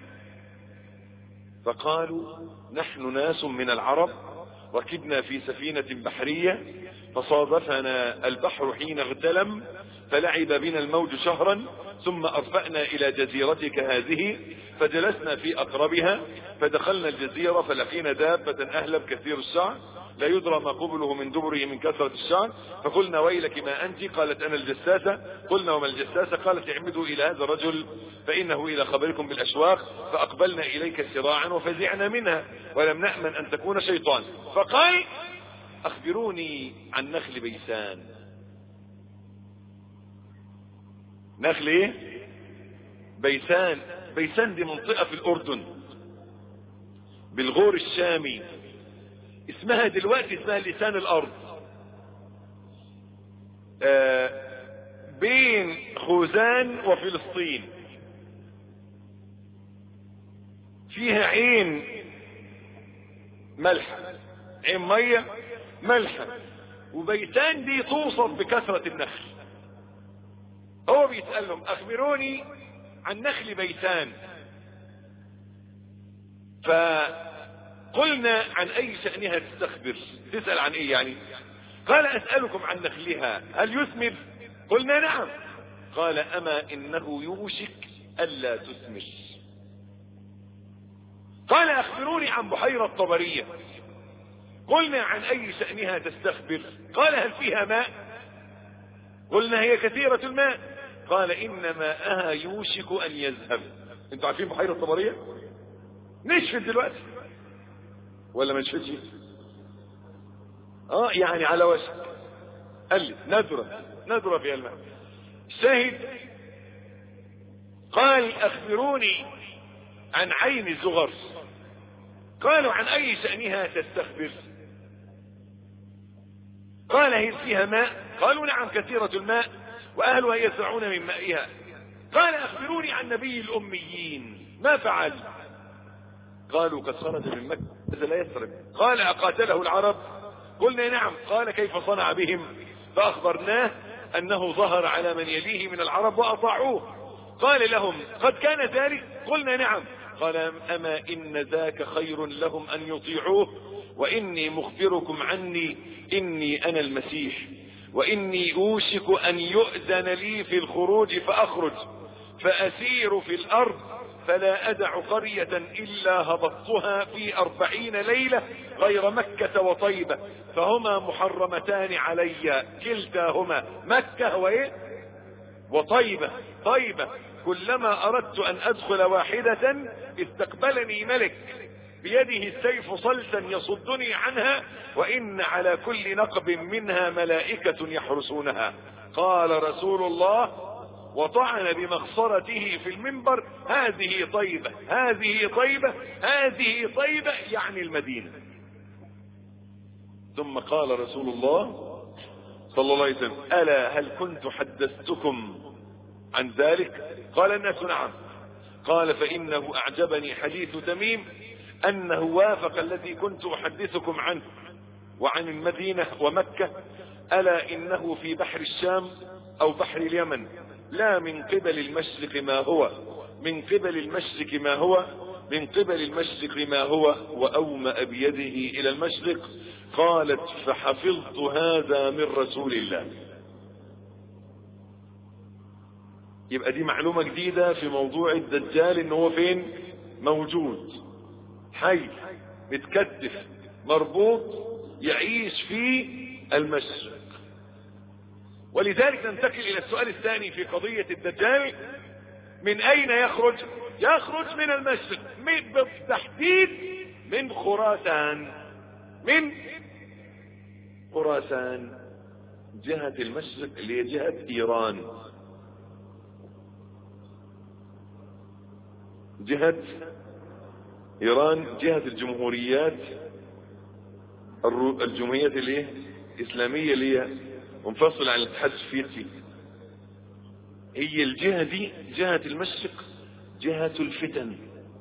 فقالوا نحن ناس من العرب ركبنا في سفينة بحرية فصادفنا البحر حين اغتلم فلعب بنا الموج شهرا ثم ارفأنا الى جزيرتك هذه فجلسنا في اقربها فدخلنا الجزيرة فلقينا دابة اهلب كثير الشعر لا يدرى ما قبله من دبره من كثرة الشعر فقلنا ويلك ما انت قالت انا الجساسة قلنا وما الجساسة قالت اعمدوا الى هذا الرجل فانه الى خبركم بالاشواق فاقبلنا اليك سراعا وفزعنا منها ولم نأمن ان تكون شيطان فقال اخبروني عن نخل بيسان نخل ايه بيسان بيسان دي منطقة في الاردن بالغور الشامي اسمها دلوقتي اسمها لسان الارض آه بين خوزان وفلسطين فيها عين ملح عين مية ملحة وبيتان دي توصف بكثرة النخل هو بيسألهم اخبروني عن نخل بيتان فقلنا عن اي شأنها تستخبر تسأل عن ايه يعني قال اسألكم عن نخلها هل يثمر قلنا نعم قال اما انه يوشك الا تثمر قال اخبروني عن بحيرة طبرية قلنا عن اي شأنها تستخبر قال هل فيها ماء قلنا هي كثيرة الماء قال ان ماءها يوشك ان يذهب انتوا عارفين بحيرة طبرية نشفت دلوقتي ولا ما نشفتش اه يعني على وشك قال لي ندرة ندرة في الماء شاهد قال اخبروني عن عين الزغر قالوا عن اي شأنها تستخبر قال هل فيها ماء قالوا نعم كثيرة الماء واهلها يسعون من مائها قال اخبروني عن نبي الاميين ما فعل قالوا قد خرج من مكة لا يسرب قال اقاتله العرب قلنا نعم قال كيف صنع بهم فاخبرناه انه ظهر على من يليه من العرب واطاعوه قال لهم قد كان ذلك قلنا نعم قال اما ان ذاك خير لهم ان يطيعوه واني مخبركم عني اني انا المسيح واني اوشك ان يؤذن لي في الخروج فاخرج فاسير في الارض فلا ادع قرية الا هبطتها في اربعين ليلة غير مكة وطيبة فهما محرمتان علي كلتاهما مكة وايه وطيبة طيبة كلما اردت ان ادخل واحدة استقبلني ملك بيده السيف صلتا يصدني عنها وان على كل نقب منها ملائكة يحرسونها قال رسول الله وطعن بمخصرته في المنبر هذه طيبة هذه طيبة هذه طيبة يعني المدينة ثم قال رسول الله صلى الله عليه وسلم ألا هل كنت حدثتكم عن ذلك قال الناس نعم قال فإنه أعجبني حديث تميم أنه وافق الذي كنت أحدثكم عنه وعن المدينة ومكة ألا إنه في بحر الشام أو بحر اليمن لا من قبل المشرق ما هو من قبل المشرق ما هو من قبل المشرق ما هو وأومأ بيده إلى المشرق قالت فحفظت هذا من رسول الله يبقى دي معلومة جديدة في موضوع الدجال ان هو فين موجود حي متكتف مربوط يعيش في المشرق ولذلك ننتقل الى السؤال الثاني في قضية الدجال من اين يخرج يخرج من المشرق بالتحديد من خراسان من خراسان جهة المشرق اللي هي جهة ايران جهة ايران جهة الجمهوريات الجمهوريات اللي هي اسلامية اللي هي منفصلة عن الاتحاد السوفيتي هي الجهة دي جهة المشرق جهة الفتن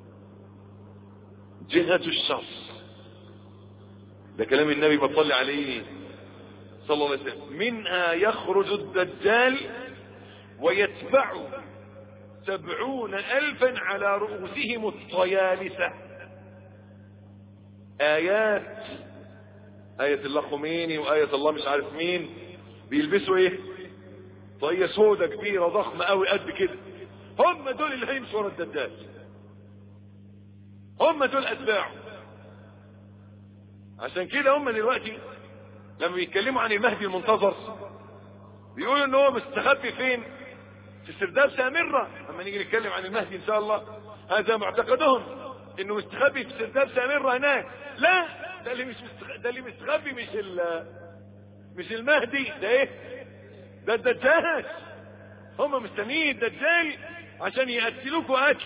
جهة الشر ده كلام النبي بصلي عليه صلى الله عليه وسلم منها يخرج الدجال ويتبع سبعون الفا على رؤوسهم الطيالسة ايات آية الله خميني وآية الله مش عارف مين بيلبسوا ايه طاقية سودة كبيرة ضخمة قوي قد كده هم دول اللي هيمشوا ورا الدجال هم دول اتباعه عشان كده هم دلوقتي لما بيتكلموا عن المهدي المنتظر بيقولوا ان هو مستخبي فين في سرداب سامرة اما نيجي نتكلم عن المهدي ان شاء الله هذا معتقدهم انه مستخبي في سرداب سامرة هناك لا ده اللي مش مستخ... ده اللي مستخبي مش ال... مش المهدي ده ايه ده الدجال هم مستنيين الدجال عشان يقتلوكوا قتل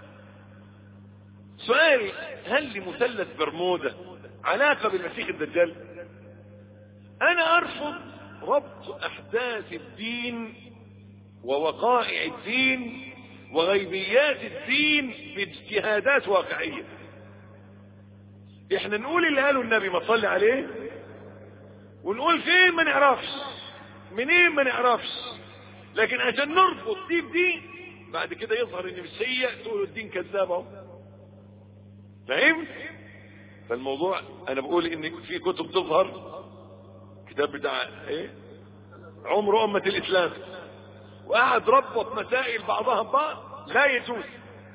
سؤال هل لمثلث برمودا علاقة بالمسيح الدجال انا ارفض ربط احداث الدين ووقائع الدين وغيبيات الدين باجتهادات واقعية احنا نقول اللي قاله النبي ما تصلي عليه ونقول فين ما نعرفش منين ما نعرفش لكن عشان نربط دي بدي بعد كده يظهر ان مش هي تقولوا الدين كذاب اهو فهمت فالموضوع انا بقول ان في كتب تظهر كتاب بتاع ايه عمر امة الاسلام وقعد ربط مسائل بعضها ببعض لا يجوز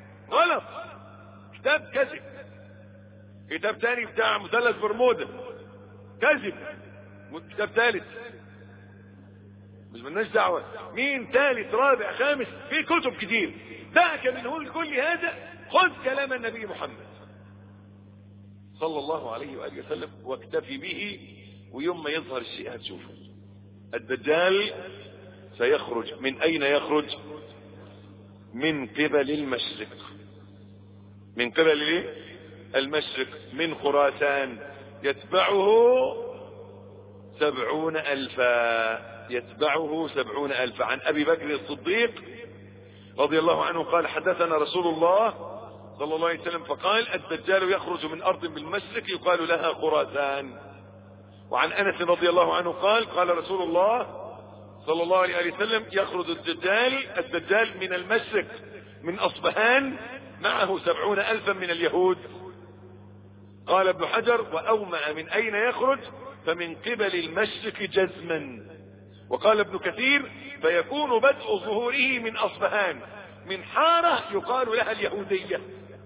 غلط كتاب كذب كتاب تاني بتاع مثلث برمودا كذب كتاب ثالث مش ملناش دعوة مين ثالث رابع خامس في كتب كتير دعك من كل هذا خذ كلام النبي محمد صلى الله عليه وآله وسلم واكتفي به ويوم ما يظهر الشيء هتشوفه الدجال سيخرج من أين يخرج من قبل المشرق من قبل ايه المشرق من خراسان يتبعه سبعون ألفا يتبعه سبعون ألفا عن أبي بكر الصديق رضي الله عنه قال حدثنا رسول الله صلى الله عليه وسلم فقال الدجال يخرج من أرض بالمشرق يقال لها خراسان وعن أنس رضي الله عنه قال قال رسول الله صلى الله عليه وسلم يخرج الدجال الدجال من المشرق من أصبهان معه سبعون ألفا من اليهود قال ابن حجر وأومأ من أين يخرج فمن قبل المشرق جزما وقال ابن كثير فيكون بدء ظهوره من أصبهان من حارة يقال لها اليهودية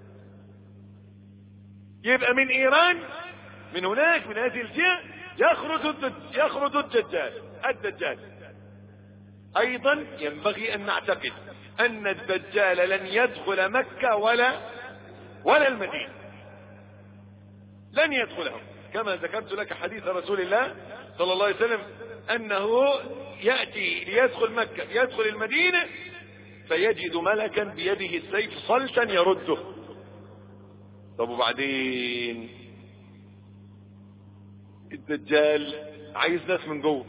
يبقى من إيران من هناك من هذه الجهة يخرج يخرج الدجال الدجال ايضا ينبغي ان نعتقد ان الدجال لن يدخل مكة ولا ولا المدينة لن يدخلهم كما ذكرت لك حديث رسول الله صلى الله عليه وسلم انه يأتي ليدخل مكة يدخل المدينة فيجد ملكا بيده السيف صلتا يرده طب وبعدين الدجال عايز ناس من جوه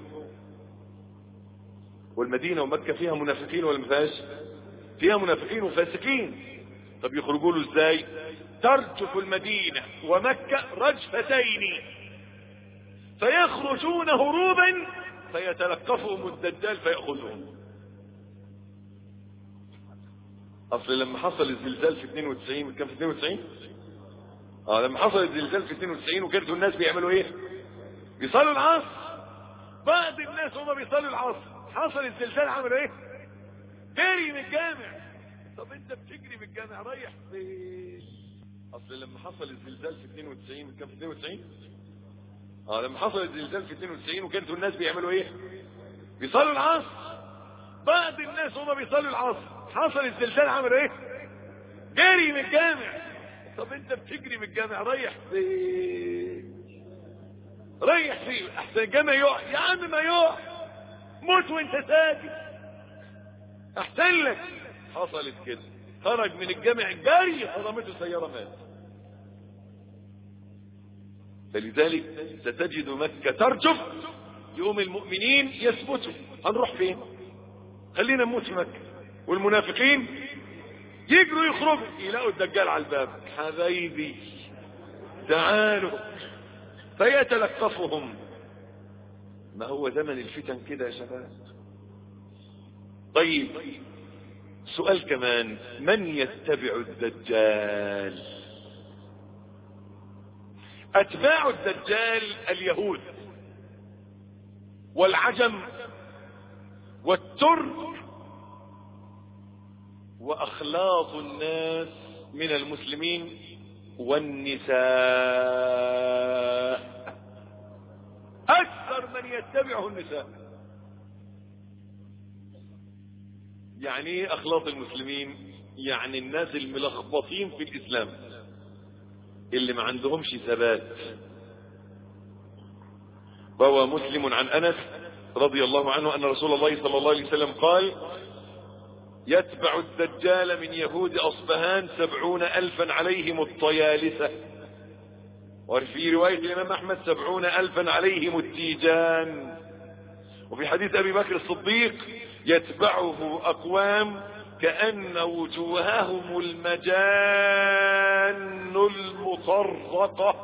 والمدينة ومكة فيها منافقين ولا مفيهاش فيها منافقين وفاسقين طب يخرجوا له ازاي ترجف المدينة ومكة رجفتين فيخرجون هروبا فيتلقفهم الدجال فيأخذهم اصل لما حصل الزلزال في 92 كان في 92 اه لما حصل الزلزال في 92 وكانوا الناس بيعملوا ايه بيصلوا العصر بعض الناس هم بيصلوا العصر حصل الزلزال عملوا ايه جري من الجامع طب انت بتجري من الجامع رايح فين اصل لما حصل الزلزال في 92 كان في 92 اه لما حصل الزلزال في 92 وكانت الناس بيعملوا ايه بيصلوا العصر بعض الناس هم بيصلوا العصر حصل الزلزال عملوا ايه جري من الجامع طب انت بتجري من الجامع رايح فين رايح فين احسن الجامع يقع يا عم ما يقع موت وانت ساكت احسن لك حصلت كده خرج من الجامع جري حرمته سيارة مات فلذلك ستجد مكة ترجف يوم المؤمنين يثبتوا هنروح فين خلينا نموت في مكة والمنافقين يجروا يخرجوا يلاقوا الدجال على الباب حبايبي تعالوا فيتلقفهم ما هو زمن الفتن كده يا شباب طيب سؤال كمان من يتبع الدجال اتباع الدجال اليهود والعجم والترك واخلاط الناس من المسلمين والنساء اكثر من يتبعه النساء يعني ايه اخلاط المسلمين يعني الناس الملخبطين في الاسلام اللي ما عندهمش ثبات روى مسلم عن انس رضي الله عنه ان رسول الله صلى الله عليه وسلم قال يتبع الدجال من يهود اصبهان سبعون الفا عليهم الطيالسة وفي رواية الامام احمد سبعون الفا عليهم التيجان وفي حديث ابي بكر الصديق يتبعه اقوام كأن وجوههم المجان المطرقة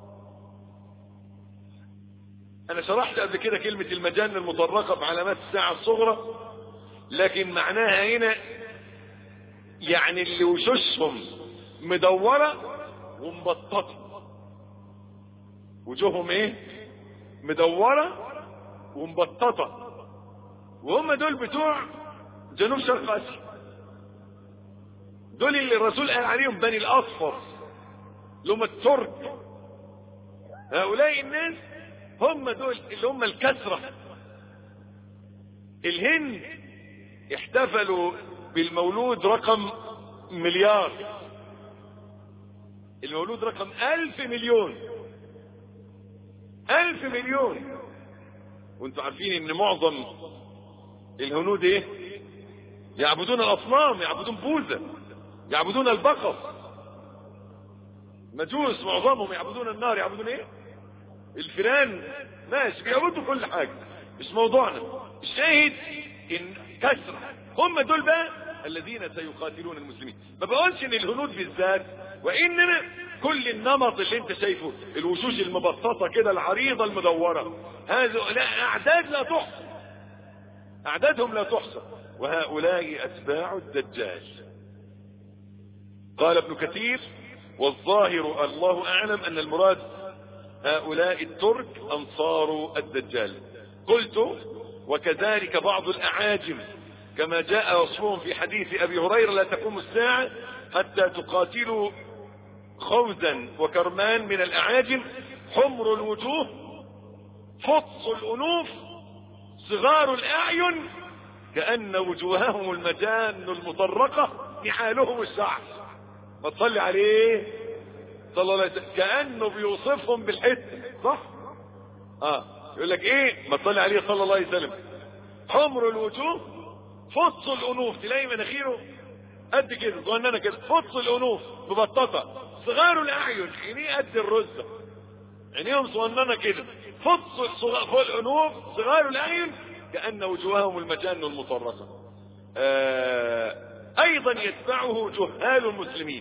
انا شرحت قبل كده كلمة المجان المطرقة بعلامات الساعة الصغرى لكن معناها هنا يعني اللي وشوشهم مدورة ومبططة وجوههم ايه مدورة ومبططة وهم دول بتوع جنوب شرق اسيا دول اللي الرسول قال عليهم بني الاصفر اللي هم الترك هؤلاء الناس هم دول اللي هم الكثرة الهند احتفلوا بالمولود رقم مليار المولود رقم ألف مليون ألف مليون وانتوا عارفين ان معظم الهنود ايه يعبدون الاصنام يعبدون بوذا يعبدون البقر مجوس معظمهم يعبدون النار يعبدون ايه الفيران ماشي بيعبدوا كل حاجة مش موضوعنا الشاهد ان كسرة هم دول بقى الذين سيقاتلون المسلمين ما بقولش ان الهنود بالذات وانما كل النمط اللي انت شايفه الوشوش المبسطة كده العريضة المدورة هذا لا اعداد لا تحصى اعدادهم لا تحصى وهؤلاء اتباع الدجال قال ابن كثير والظاهر الله اعلم ان المراد هؤلاء الترك انصار الدجال قلت وكذلك بعض الاعاجم كما جاء وصفهم في حديث ابي هريره لا تقوم الساعه حتى تقاتلوا خوزا وكرمان من الاعاجم حمر الوجوه فطس الانوف صغار الاعين كان وجوههم المجان المطرقه نحالهم الشعر ما تصلي عليه صلى الله عليه وسلم كانه بيوصفهم بالحته صح اه يقول لك ايه ما تصلي عليه صلى الله عليه وسلم حمر الوجوه فطس الانوف تلاقي مناخيره قد كده صغننه كده فطس الانوف مبططه صغار الاعين عينيه قد الرزه عينيهم صغننه كده فطس فوق الانوف صغار الاعين كان وجوههم المجان المطرقه آه ايضا يتبعه جهال المسلمين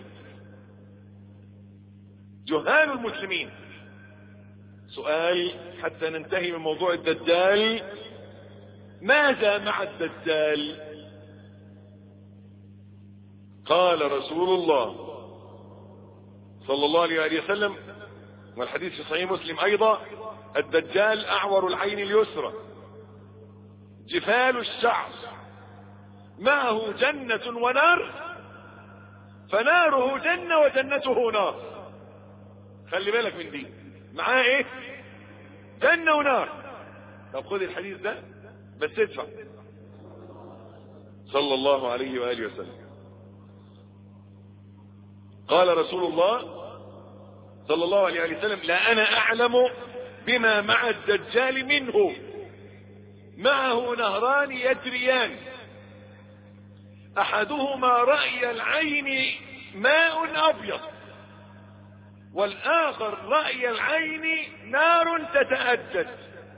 جهال المسلمين سؤال حتى ننتهي من موضوع الدجال ماذا مع الدجال قال رسول الله صلى الله عليه وسلم والحديث في صحيح مسلم ايضا الدجال اعور العين اليسرى جفال الشعر معه جنة ونار فناره جنة وجنته نار خلي بالك من دي معاه ايه جنة ونار طب خد الحديث ده بس ادفع صلى الله عليه وآله وسلم قال رسول الله صلى الله عليه وسلم لا أنا أعلم بما مع الدجال منه معه نهران يجريان أحدهما رأي العين ماء أبيض والآخر رأي العين نار تتأجج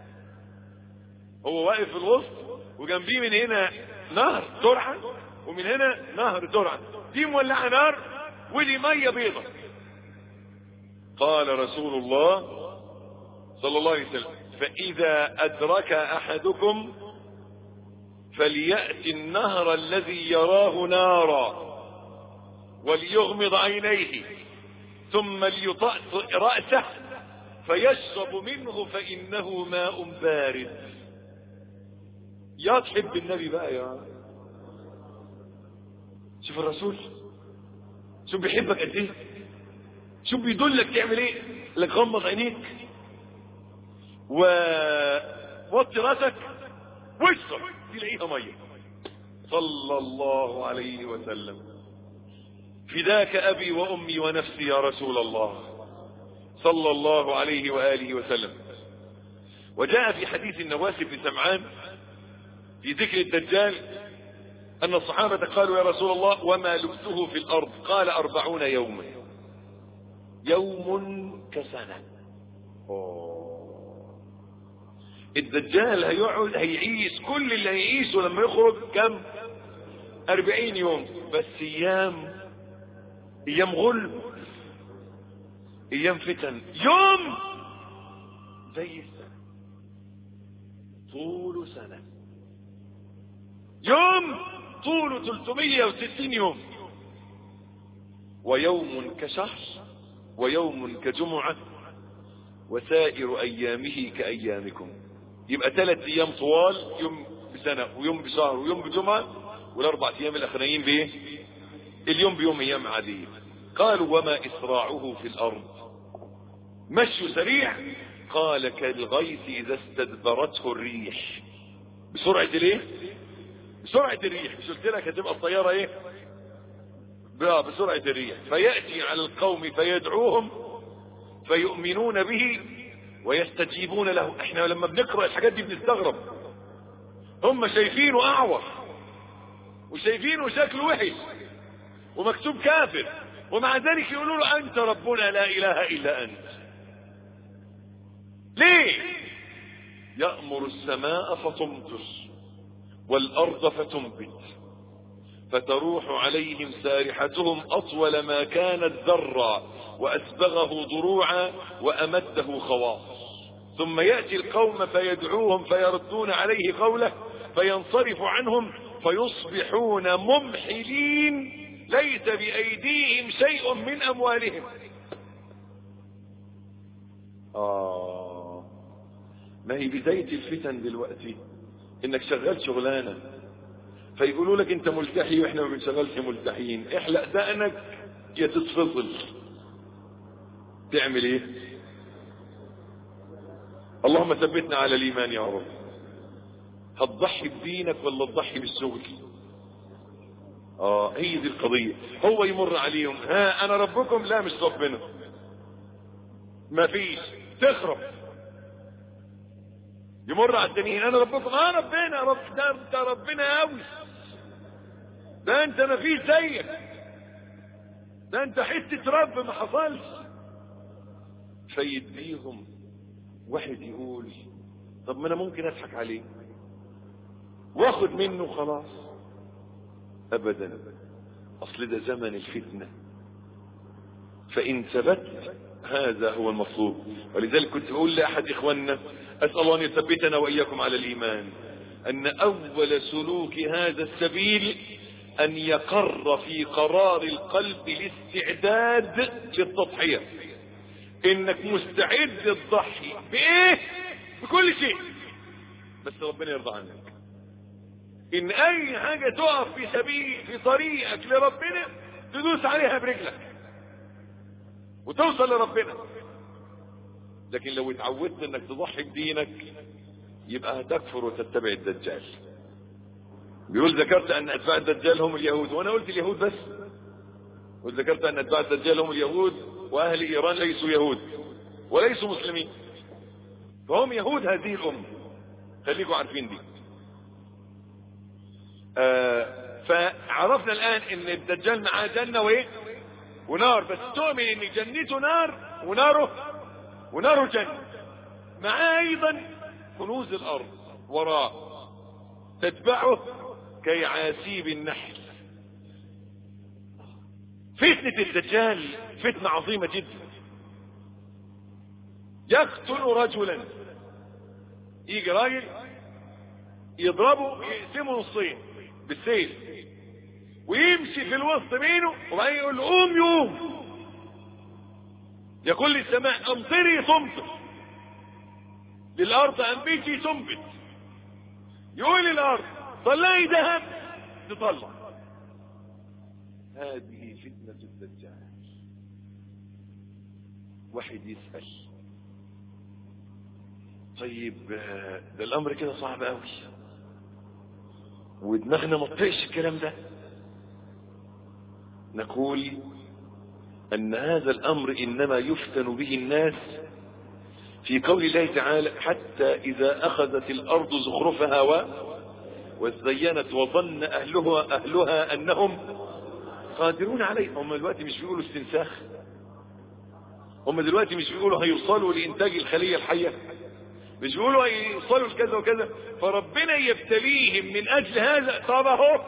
هو واقف في الوسط وجنبيه من هنا نهر ترعة ومن هنا نهر ترعة دي مولعة نار ودي مية بيضة قال رسول الله صلى الله عليه وسلم فإذا أدرك أحدكم فليأتي النهر الذي يراه نارا وليغمض عينيه ثم ليطأ رأسه فيشرب منه فإنه ماء بارد يا تحب النبي بقى يا شوف الرسول شوف بيحبك قد ايه شوف بيدلك تعمل ايه لك غمض عينيك و وطي راسك واشرب تلاقيها ميه صلى الله عليه وسلم فداك ابي وامي ونفسي يا رسول الله صلى الله عليه واله وسلم وجاء في حديث النواس بن سمعان في ذكر الدجال ان الصحابة قالوا يا رسول الله وما لبثه في الارض قال اربعون يوما يوم كسنة أوه. الدجال هيقعد هيعيش كل اللي هيعيشه لما يخرج كم اربعين يوم بس ايام ايام غلب ايام فتن يوم زي السنة طول سنة يوم طوله 360 يوم ويوم كشهر ويوم كجمعة وسائر ايامه كايامكم يبقى ثلاث ايام طوال يوم بسنة ويوم بشهر ويوم بجمعة والاربع ايام الاخرين بايه اليوم بيوم ايام عادية قالوا وما اسراعه في الارض مشي سريع قال كالغيث اذا استدبرته الريح بسرعة الايه بسرعة الريح مش قلت لك هتبقى الطيارة ايه بسرعة الريح فيأتي على القوم فيدعوهم فيؤمنون به ويستجيبون له احنا لما بنقرأ الحاجات دي بنستغرب هم شايفينه اعور وشايفينه شكله وحش ومكتوب كافر ومع ذلك يقولوا له انت ربنا لا اله الا انت ليه يأمر السماء فتمطر والارض فتنبت فتروح عليهم سارحتهم اطول ما كانت ذرا واسبغه ضروعا وامده خواص ثم يأتي القوم فيدعوهم فيردون عليه قوله فينصرف عنهم فيصبحون ممحلين ليس بأيديهم شيء من أموالهم آه ما هي بداية الفتن دلوقتي انك شغال شغلانة فيقولوا لك انت ملتحي واحنا ما بنشغلش ملتحيين احلق دقنك يا تتفصل تعمل ايه اللهم ثبتنا على الايمان يا رب هتضحي بدينك ولا تضحي بالشغل اه هي دي القضية هو يمر عليهم ها انا ربكم لا مش ربنا ما فيش تخرب يمر على التانيين انا ربكم اه ربنا رب ده انت ربنا قوي ده انت ما فيش زيك ده انت حتة رب ما حصلش فيديهم واحد يقول طب ما انا ممكن اضحك عليه واخد منه خلاص ابدا اصل ده زمن الفتنة فان ثبت هذا هو المطلوب ولذلك كنت اقول لاحد اخواننا اسال الله ان يثبتنا واياكم على الايمان ان اول سلوك هذا السبيل ان يقر في قرار القلب الاستعداد للتضحية انك مستعد تضحي بايه بكل شيء بس ربنا يرضى عنك ان اي حاجة تقف في سبيل في طريقك لربنا تدوس عليها برجلك وتوصل لربنا لكن لو اتعودت انك تضحي بدينك يبقى هتكفر وتتبع الدجال بيقول ذكرت ان اتباع الدجال هم اليهود وانا قلت اليهود بس وذكرت ان اتباع الدجال هم اليهود واهل ايران ليسوا يهود وليسوا مسلمين فهم يهود هذه الامه خليكم عارفين دي آه فعرفنا الان ان الدجال معاه جنة وايه ونار بس تؤمن ان جنته نار وناره وناره جنة معاه ايضا كنوز الارض وراء تتبعه كيعاسيب النحل فتنة الدجال فتنة عظيمة جدا يقتل رجلا يجي راجل يضربه يقسمه نصين بالسيف ويمشي في الوسط بينه وبعدين يقول له قوم يقوم يقول للسماء امطري تمطر للارض انبتي تنبت يقول للارض طلعي ذهب تطلع هذه فتنة الدجال واحد يسأل طيب ده الامر كده صعب قوي ودماغنا ما تطيقش الكلام ده نقول ان هذا الامر انما يفتن به الناس في قول الله تعالى حتى اذا اخذت الارض زخرفها و وزينت وظن اهلها اهلها انهم قادرون عليه هم دلوقتي مش بيقولوا استنساخ هم دلوقتي مش بيقولوا هيوصلوا لانتاج الخلية الحية مش بيقولوا هيوصلوا لكذا وكذا فربنا يبتليهم من اجل هذا طب اهو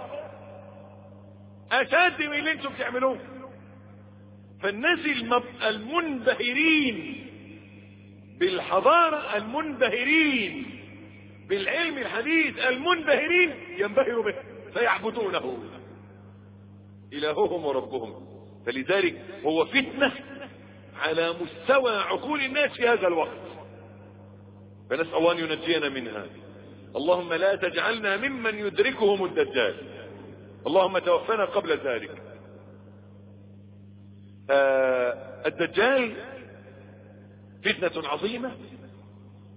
اشد من اللي انتم بتعملوه فالناس المنبهرين بالحضارة المنبهرين بالعلم الحديث المنبهرين ينبهروا به فيعبدونه إلههم وربهم فلذلك هو فتنة على مستوى عقول الناس في هذا الوقت فنسأل الله أن ينجينا منها اللهم لا تجعلنا ممن يدركهم الدجال اللهم توفنا قبل ذلك آه الدجال فتنة عظيمة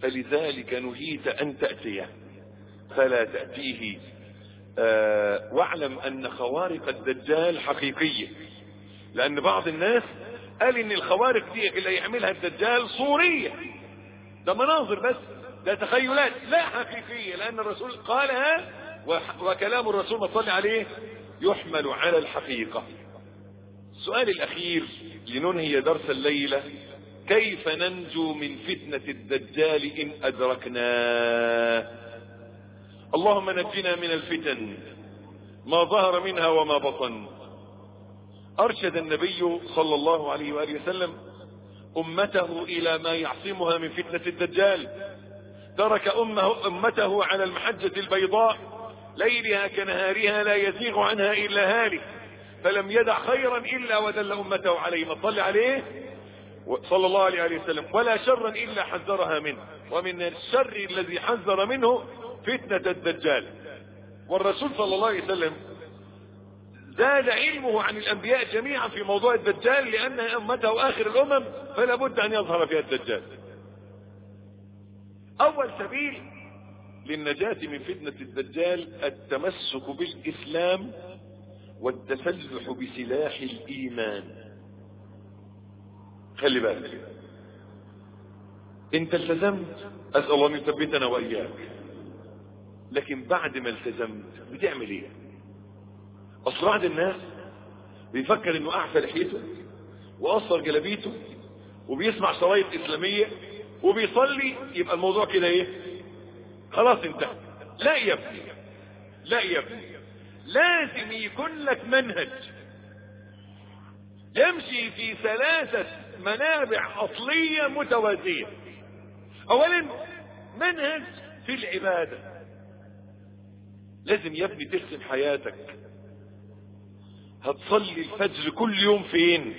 فلذلك نهيت أن تأتيه فلا تأتيه آه واعلم أن خوارق الدجال حقيقية لأن بعض الناس قال إن الخوارق دي اللي يعملها الدجال صورية ده مناظر بس ده تخيلات لا حقيقية لأن الرسول قالها وكلام الرسول ما صلى عليه يحمل على الحقيقة السؤال الأخير لننهي درس الليلة كيف ننجو من فتنة الدجال إن أدركناه اللهم نجنا من الفتن ما ظهر منها وما بطن أرشد النبي صلى الله عليه وآله وسلم أمته إلى ما يعصمها من فتنة الدجال ترك أمه أمته على المحجة البيضاء ليلها كنهارها لا يزيغ عنها إلا هالك فلم يدع خيرا إلا ودل أمته عليه ما صلى عليه صلى الله عليه وسلم ولا شرا إلا حذرها منه ومن الشر الذي حذر منه فتنة الدجال والرسول صلى الله عليه وسلم زاد علمه عن الأنبياء جميعا في موضوع الدجال لأن أمته آخر الأمم فلا بد أن يظهر فيها الدجال أول سبيل للنجاة من فتنة الدجال التمسك بالإسلام والتسلح بسلاح الإيمان خلي بالك انت التزمت أسأل الله أن يثبتنا وإياك لكن بعد ما التزمت بتعمل ايه اصل بعض الناس بيفكر انه اعفى لحيته وقصر جلابيته وبيسمع شرايط اسلامية وبيصلي يبقى الموضوع كده ايه خلاص انتهى لا يا ابني لا يا ابني لازم يكون لك منهج يمشي في ثلاثة منابع اصلية متوازية اولا منهج في العبادة لازم يا ابني ترسم حياتك هتصلي الفجر كل يوم فين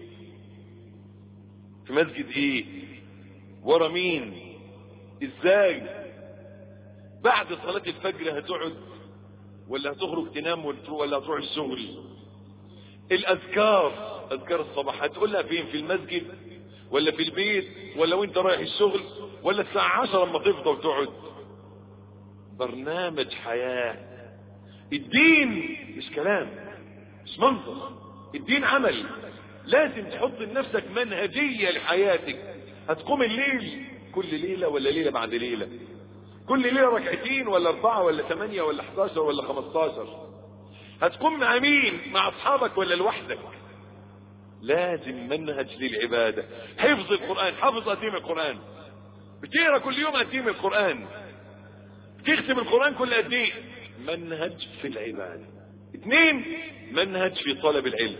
في مسجد ايه ورا مين ازاي بعد صلاة الفجر هتقعد ولا هتخرج تنام ولا هتروح الشغل الاذكار اذكار الصباح هتقولها فين في المسجد ولا في البيت ولا وانت رايح الشغل ولا الساعة عشرة لما تفضى وتقعد برنامج حياة الدين مش كلام مش منظر الدين عمل لازم تحط لنفسك منهجية لحياتك هتقوم الليل كل ليلة ولا ليلة بعد ليلة كل ليلة ركعتين ولا اربعة ولا ثمانية ولا 11 ولا 15 هتقوم مع مين مع اصحابك ولا لوحدك لازم منهج للعبادة حفظ القرآن حفظ أتيم القرآن بتقرا كل يوم أتيم القرآن تختم القرآن كل قد ايه منهج في العبادة اثنين منهج في طلب العلم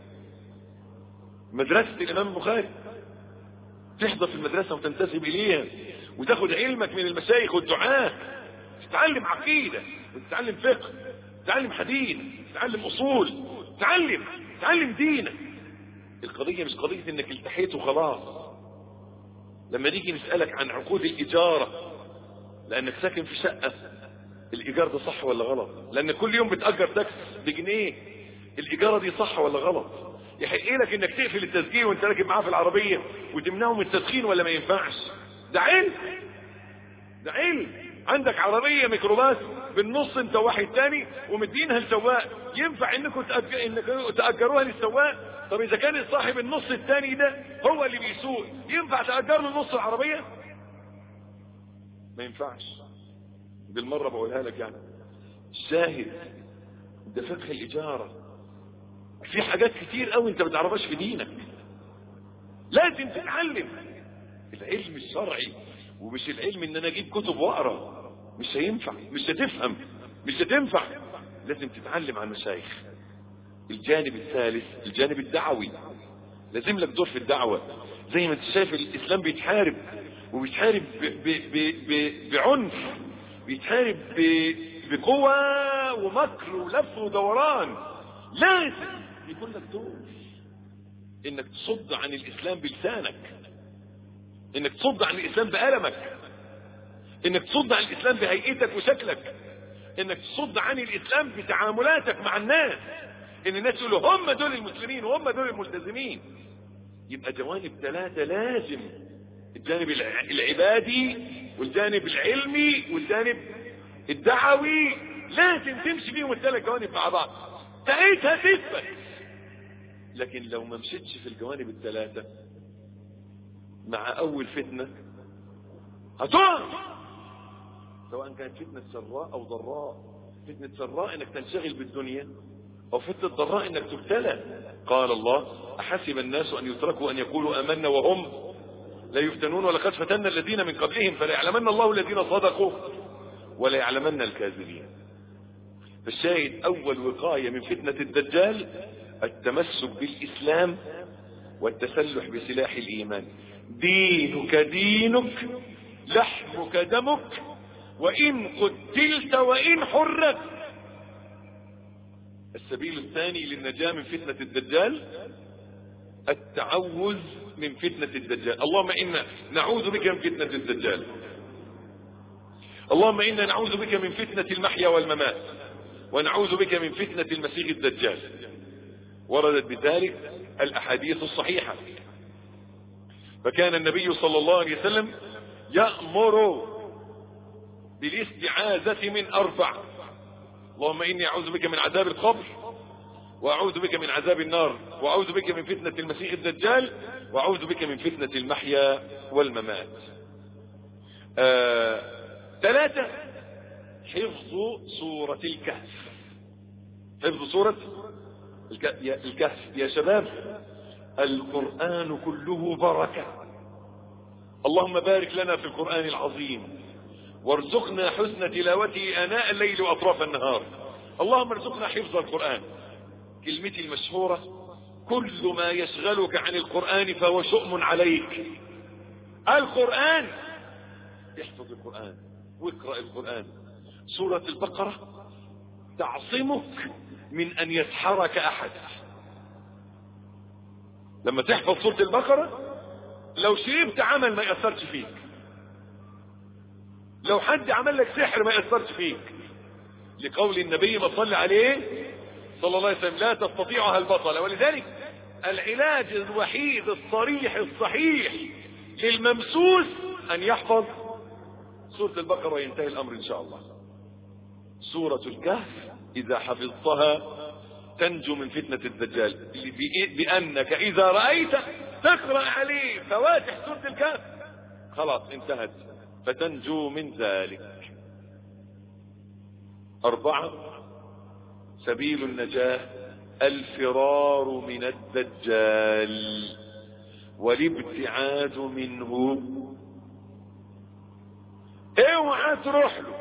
مدرسة الامام البخاري تحضر في المدرسة وتنتسب اليها وتاخد علمك من المشايخ والدعاة تتعلم عقيدة وتتعلم فقه تتعلم حديث تتعلم اصول تتعلم تتعلم دينك القضية مش قضية انك التحيت وخلاص لما نيجي نسألك عن عقود الاجارة لانك ساكن في شقة الايجار ده صح ولا غلط لان كل يوم بتأجر تاكس بجنيه الايجارة دي صح ولا غلط يحق لك انك تقفل التسجيل وانت راكب معاه في العربية وتمنعه من التدخين ولا ما ينفعش ده علم ده علم عندك عربية ميكروباص بالنص انت واحد تاني ومدينها لسواق ينفع انكم تأج... انكم تأجروها للسواق طب اذا كان صاحب النص التاني ده هو اللي بيسوق ينفع تأجر له نص العربية ما ينفعش بالمرة بقولها لك يعني شاهد ده فقه الإجارة في حاجات كتير قوي انت ما تعرفهاش في دينك لازم تتعلم العلم الشرعي ومش العلم ان انا اجيب كتب واقرا مش هينفع مش هتفهم مش هتنفع لازم تتعلم عن المشايخ الجانب الثالث الجانب الدعوي لازم لك دور في الدعوة زي ما انت شايف الاسلام بيتحارب وبيتحارب ب ب ب ب بعنف بيتحارب ب بقوة ومكر ولف ودوران لازم يكون لك دور انك تصد عن الاسلام بلسانك انك تصد عن الاسلام بألمك انك تصد عن الاسلام بهيئتك وشكلك انك تصد عن الاسلام بتعاملاتك مع الناس ان الناس يقولوا هم دول المسلمين وهم دول الملتزمين يبقى جوانب ثلاثة لازم الجانب العبادي والجانب العلمي والجانب الدعوي لازم تمشي فيهم الثلاث جوانب مع بعض ساعتها تثبت لكن لو ما مشيتش في الجوانب الثلاثة مع أول فتنة هتقع سواء كانت فتنة سراء أو ضراء فتنة سراء انك تنشغل بالدنيا او فتنة ضراء انك تبتلى قال الله احسب الناس ان يتركوا ان يقولوا امنا وهم لا يفتنون ولقد فتنا الذين من قبلهم فلا يعلمن الله الذين صدقوا ولا يعلمن الكاذبين فالشاهد اول وقاية من فتنة الدجال التمسك بالاسلام والتسلح بسلاح الايمان دينك دينك لحمك دمك وإن قتلت وإن حرت السبيل الثاني للنجاة من فتنة الدجال التعوذ من فتنة الدجال اللهم إنا نعوذ بك من فتنة الدجال اللهم إنا نعوذ بك من فتنة المحيا والممات ونعوذ بك من فتنة المسيح الدجال وردت بذلك الأحاديث الصحيحة فكان النبي صلى الله عليه وسلم يأمر بالاستعاذة من أربع اللهم إني أعوذ بك من عذاب القبر وأعوذ بك من عذاب النار وأعوذ بك من فتنة المسيح الدجال وأعوذ بك من فتنة المحيا والممات آه... ثلاثة حفظ سورة الكهف حفظ سورة الكهف يا شباب القرآن كله بركة اللهم بارك لنا في القرآن العظيم وارزقنا حسن تلاوته اناء الليل واطراف النهار اللهم ارزقنا حفظ القرآن كلمتي المشهورة كل ما يشغلك عن القرآن فهو شؤم عليك القرآن احفظ القرآن واقرأ القرآن سورة البقرة تعصمك من ان يسحرك احد لما تحفظ سورة البقرة لو شربت عمل ما يأثرش فيك لو حد عمل لك سحر ما يأثرش فيك لقول النبي ما صلى عليه صلى الله عليه وسلم لا تستطيعها البطلة ولذلك العلاج الوحيد الصريح الصحيح للممسوس ان يحفظ سورة البقرة وينتهي الامر ان شاء الله سورة الكهف اذا حفظتها تنجو من فتنة الدجال بانك اذا رأيت تقرأ عليه فواتح سورة الكهف خلاص انتهت فتنجو من ذلك أربعة سبيل النجاة الفرار من الدجال والابتعاد منه اوعى تروح له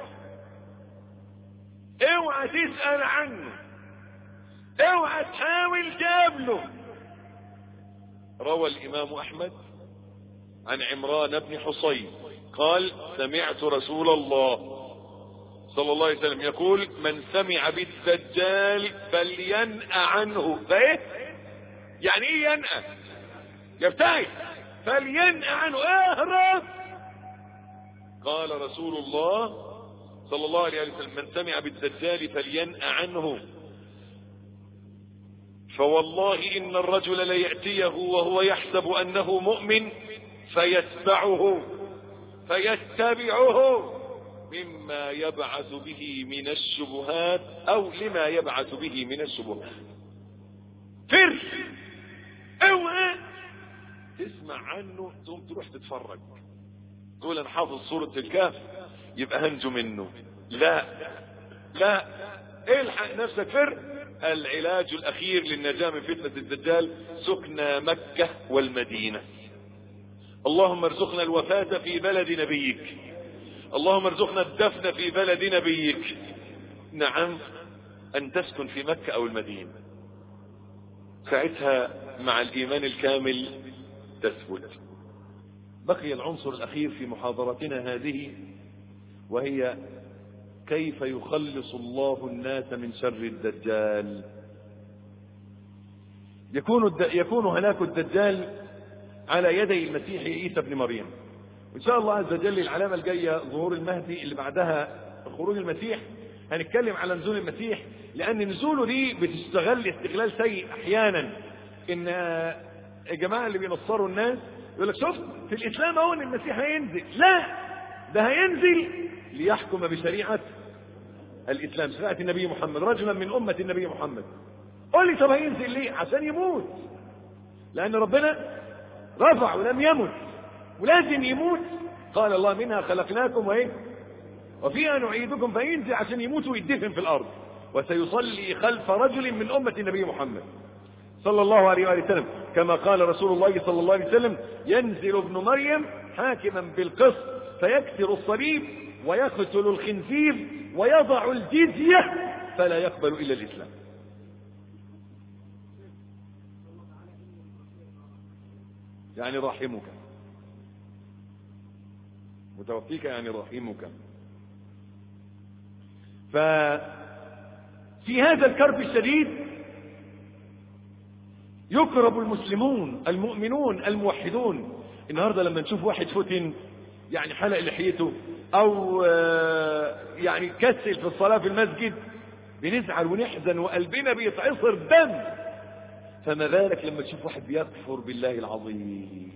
اوعى تسأل عنه اوعى تحاول تقابله روى الامام احمد عن عمران بن حصين قال سمعت رسول الله صلى الله عليه وسلم يقول من سمع بالدجال فلينأ عنه فايه يعني ايه ينأى يبتعد فلينأ عنه اهرب قال رسول الله صلى الله عليه وسلم من سمع بالدجال فلينأ عنه فوالله إن الرجل ليأتيه وهو يحسب أنه مؤمن فيتبعه فيتبعه مما يبعث به من الشبهات او لما يبعث به من الشبهات فر اوعى تسمع عنه ثم تروح تتفرج تقول انا حافظ سورة الكهف يبقى هنجو منه لا لا الحق نفسك فر العلاج الاخير للنجاة من فتنة الدجال سكنى مكة والمدينة اللهم ارزقنا الوفاة في بلد نبيك اللهم ارزقنا الدفن في بلد نبيك نعم ان تسكن في مكة او المدينة ساعتها مع الايمان الكامل تثبت بقي العنصر الاخير في محاضرتنا هذه وهي كيف يخلص الله الناس من شر الدجال يكون الد... يكون هلاك الدجال على يدي المسيح عيسى ابن مريم وان شاء الله عز وجل العلامه الجايه ظهور المهدي اللي بعدها خروج المسيح هنتكلم على نزول المسيح لان نزوله دي بتستغل استغلال سيء احيانا ان الجماعه اللي بينصروا الناس يقول لك شفت في الاسلام اهو ان المسيح هينزل لا ده هينزل ليحكم بشريعه الاسلام شريعه النبي محمد رجلا من امه النبي محمد قول لي طب هينزل ليه عشان يموت لان ربنا رفع ولم يمت ولازم يموت قال الله منها خلقناكم وايه وفيها نعيدكم فينزل عشان يموت ويدفن في الارض وسيصلي خلف رجل من امه النبي محمد صلى الله عليه وآله وسلم كما قال رسول الله صلى الله عليه وسلم ينزل ابن مريم حاكما بالقسط فيكسر الصليب ويقتل الخنزير ويضع الجزية فلا يقبل إلا الإسلام يعني راحمك متوفيك يعني راحمك ففي هذا الكرب الشديد يكرب المسلمون المؤمنون الموحدون النهاردة لما نشوف واحد فتن يعني حلق لحيته او يعني كسل في الصلاة في المسجد بنزعل ونحزن وقلبنا بيتعصر دم فما بالك لما تشوف واحد بيكفر بالله العظيم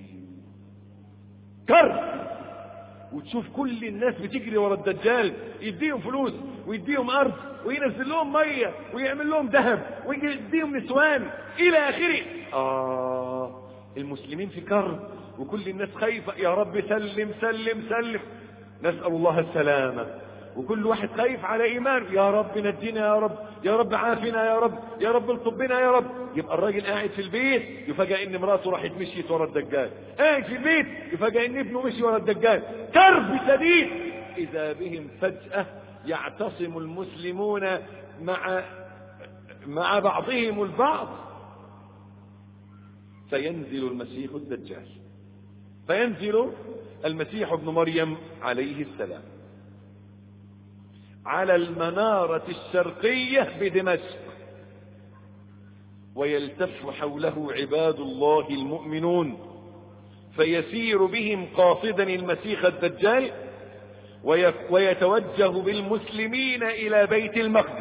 كرب وتشوف كل الناس بتجري ورا الدجال يديهم فلوس ويديهم ارض وينزل لهم ميه ويعمل لهم ذهب ويديهم نسوان الى اخره اه المسلمين في كرب وكل الناس خايفه يا رب سلم سلم سلم نسال الله السلامه وكل واحد خايف على ايمانه يا رب نجينا يا رب يا رب عافنا يا رب يا رب الطبنا يا رب يبقى الراجل قاعد في البيت يفاجئ ان مراته راحت مشيت ورا الدجال قاعد في البيت يفاجئ ان ابنه مشي ورا الدجال كرب شديد اذا بهم فجأة يعتصم المسلمون مع مع بعضهم البعض فينزل المسيح الدجال فينزل المسيح ابن مريم عليه السلام على المنارة الشرقية بدمشق ويلتف حوله عباد الله المؤمنون فيسير بهم قاصدا المسيح الدجال ويتوجه بالمسلمين إلى بيت المقدس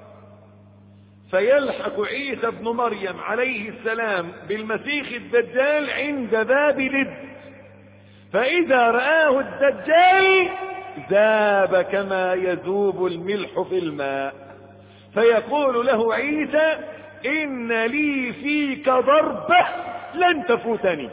فيلحق عيسى ابن مريم عليه السلام بالمسيح الدجال عند باب لد فإذا رآه الدجال ذاب كما يذوب الملح في الماء فيقول له عيسى إن لي فيك ضربة لن تفوتني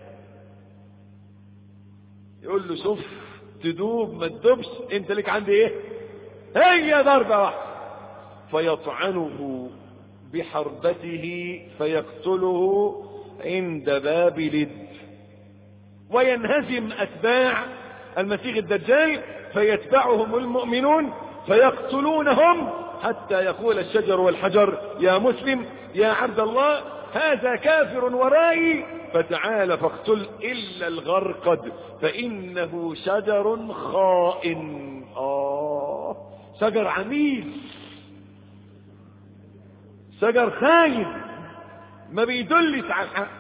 يقول له شوف تدوب ما تدوبش انت لك عندي ايه هي ضربة واحدة فيطعنه بحربته فيقتله عند باب لد وينهزم أتباع المسيح الدجال فيتبعهم المؤمنون فيقتلونهم حتى يقول الشجر والحجر يا مسلم يا عبد الله هذا كافر ورائي فتعال فاقتل إلا الغرقد فإنه شجر خائن آه شجر عميل شجر خاين ما بيدلش على الحق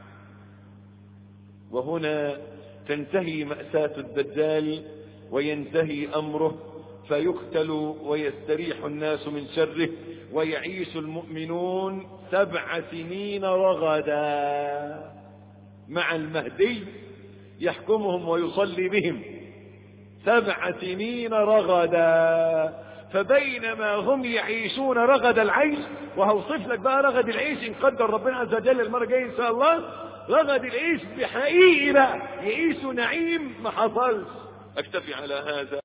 وهنا تنتهي مأساة الدجال وينتهي أمره فيقتل ويستريح الناس من شره ويعيش المؤمنون سبع سنين رغدا مع المهدي يحكمهم ويصلي بهم سبع سنين رغدا فبينما هم يعيشون رغد العيش وهوصف لك بقى رغد العيش ان قدر ربنا عز وجل المره الجايه ان شاء الله رغد العيش بحقيقي بقى يعيشوا نعيم ما حصلش اكتفي على هذا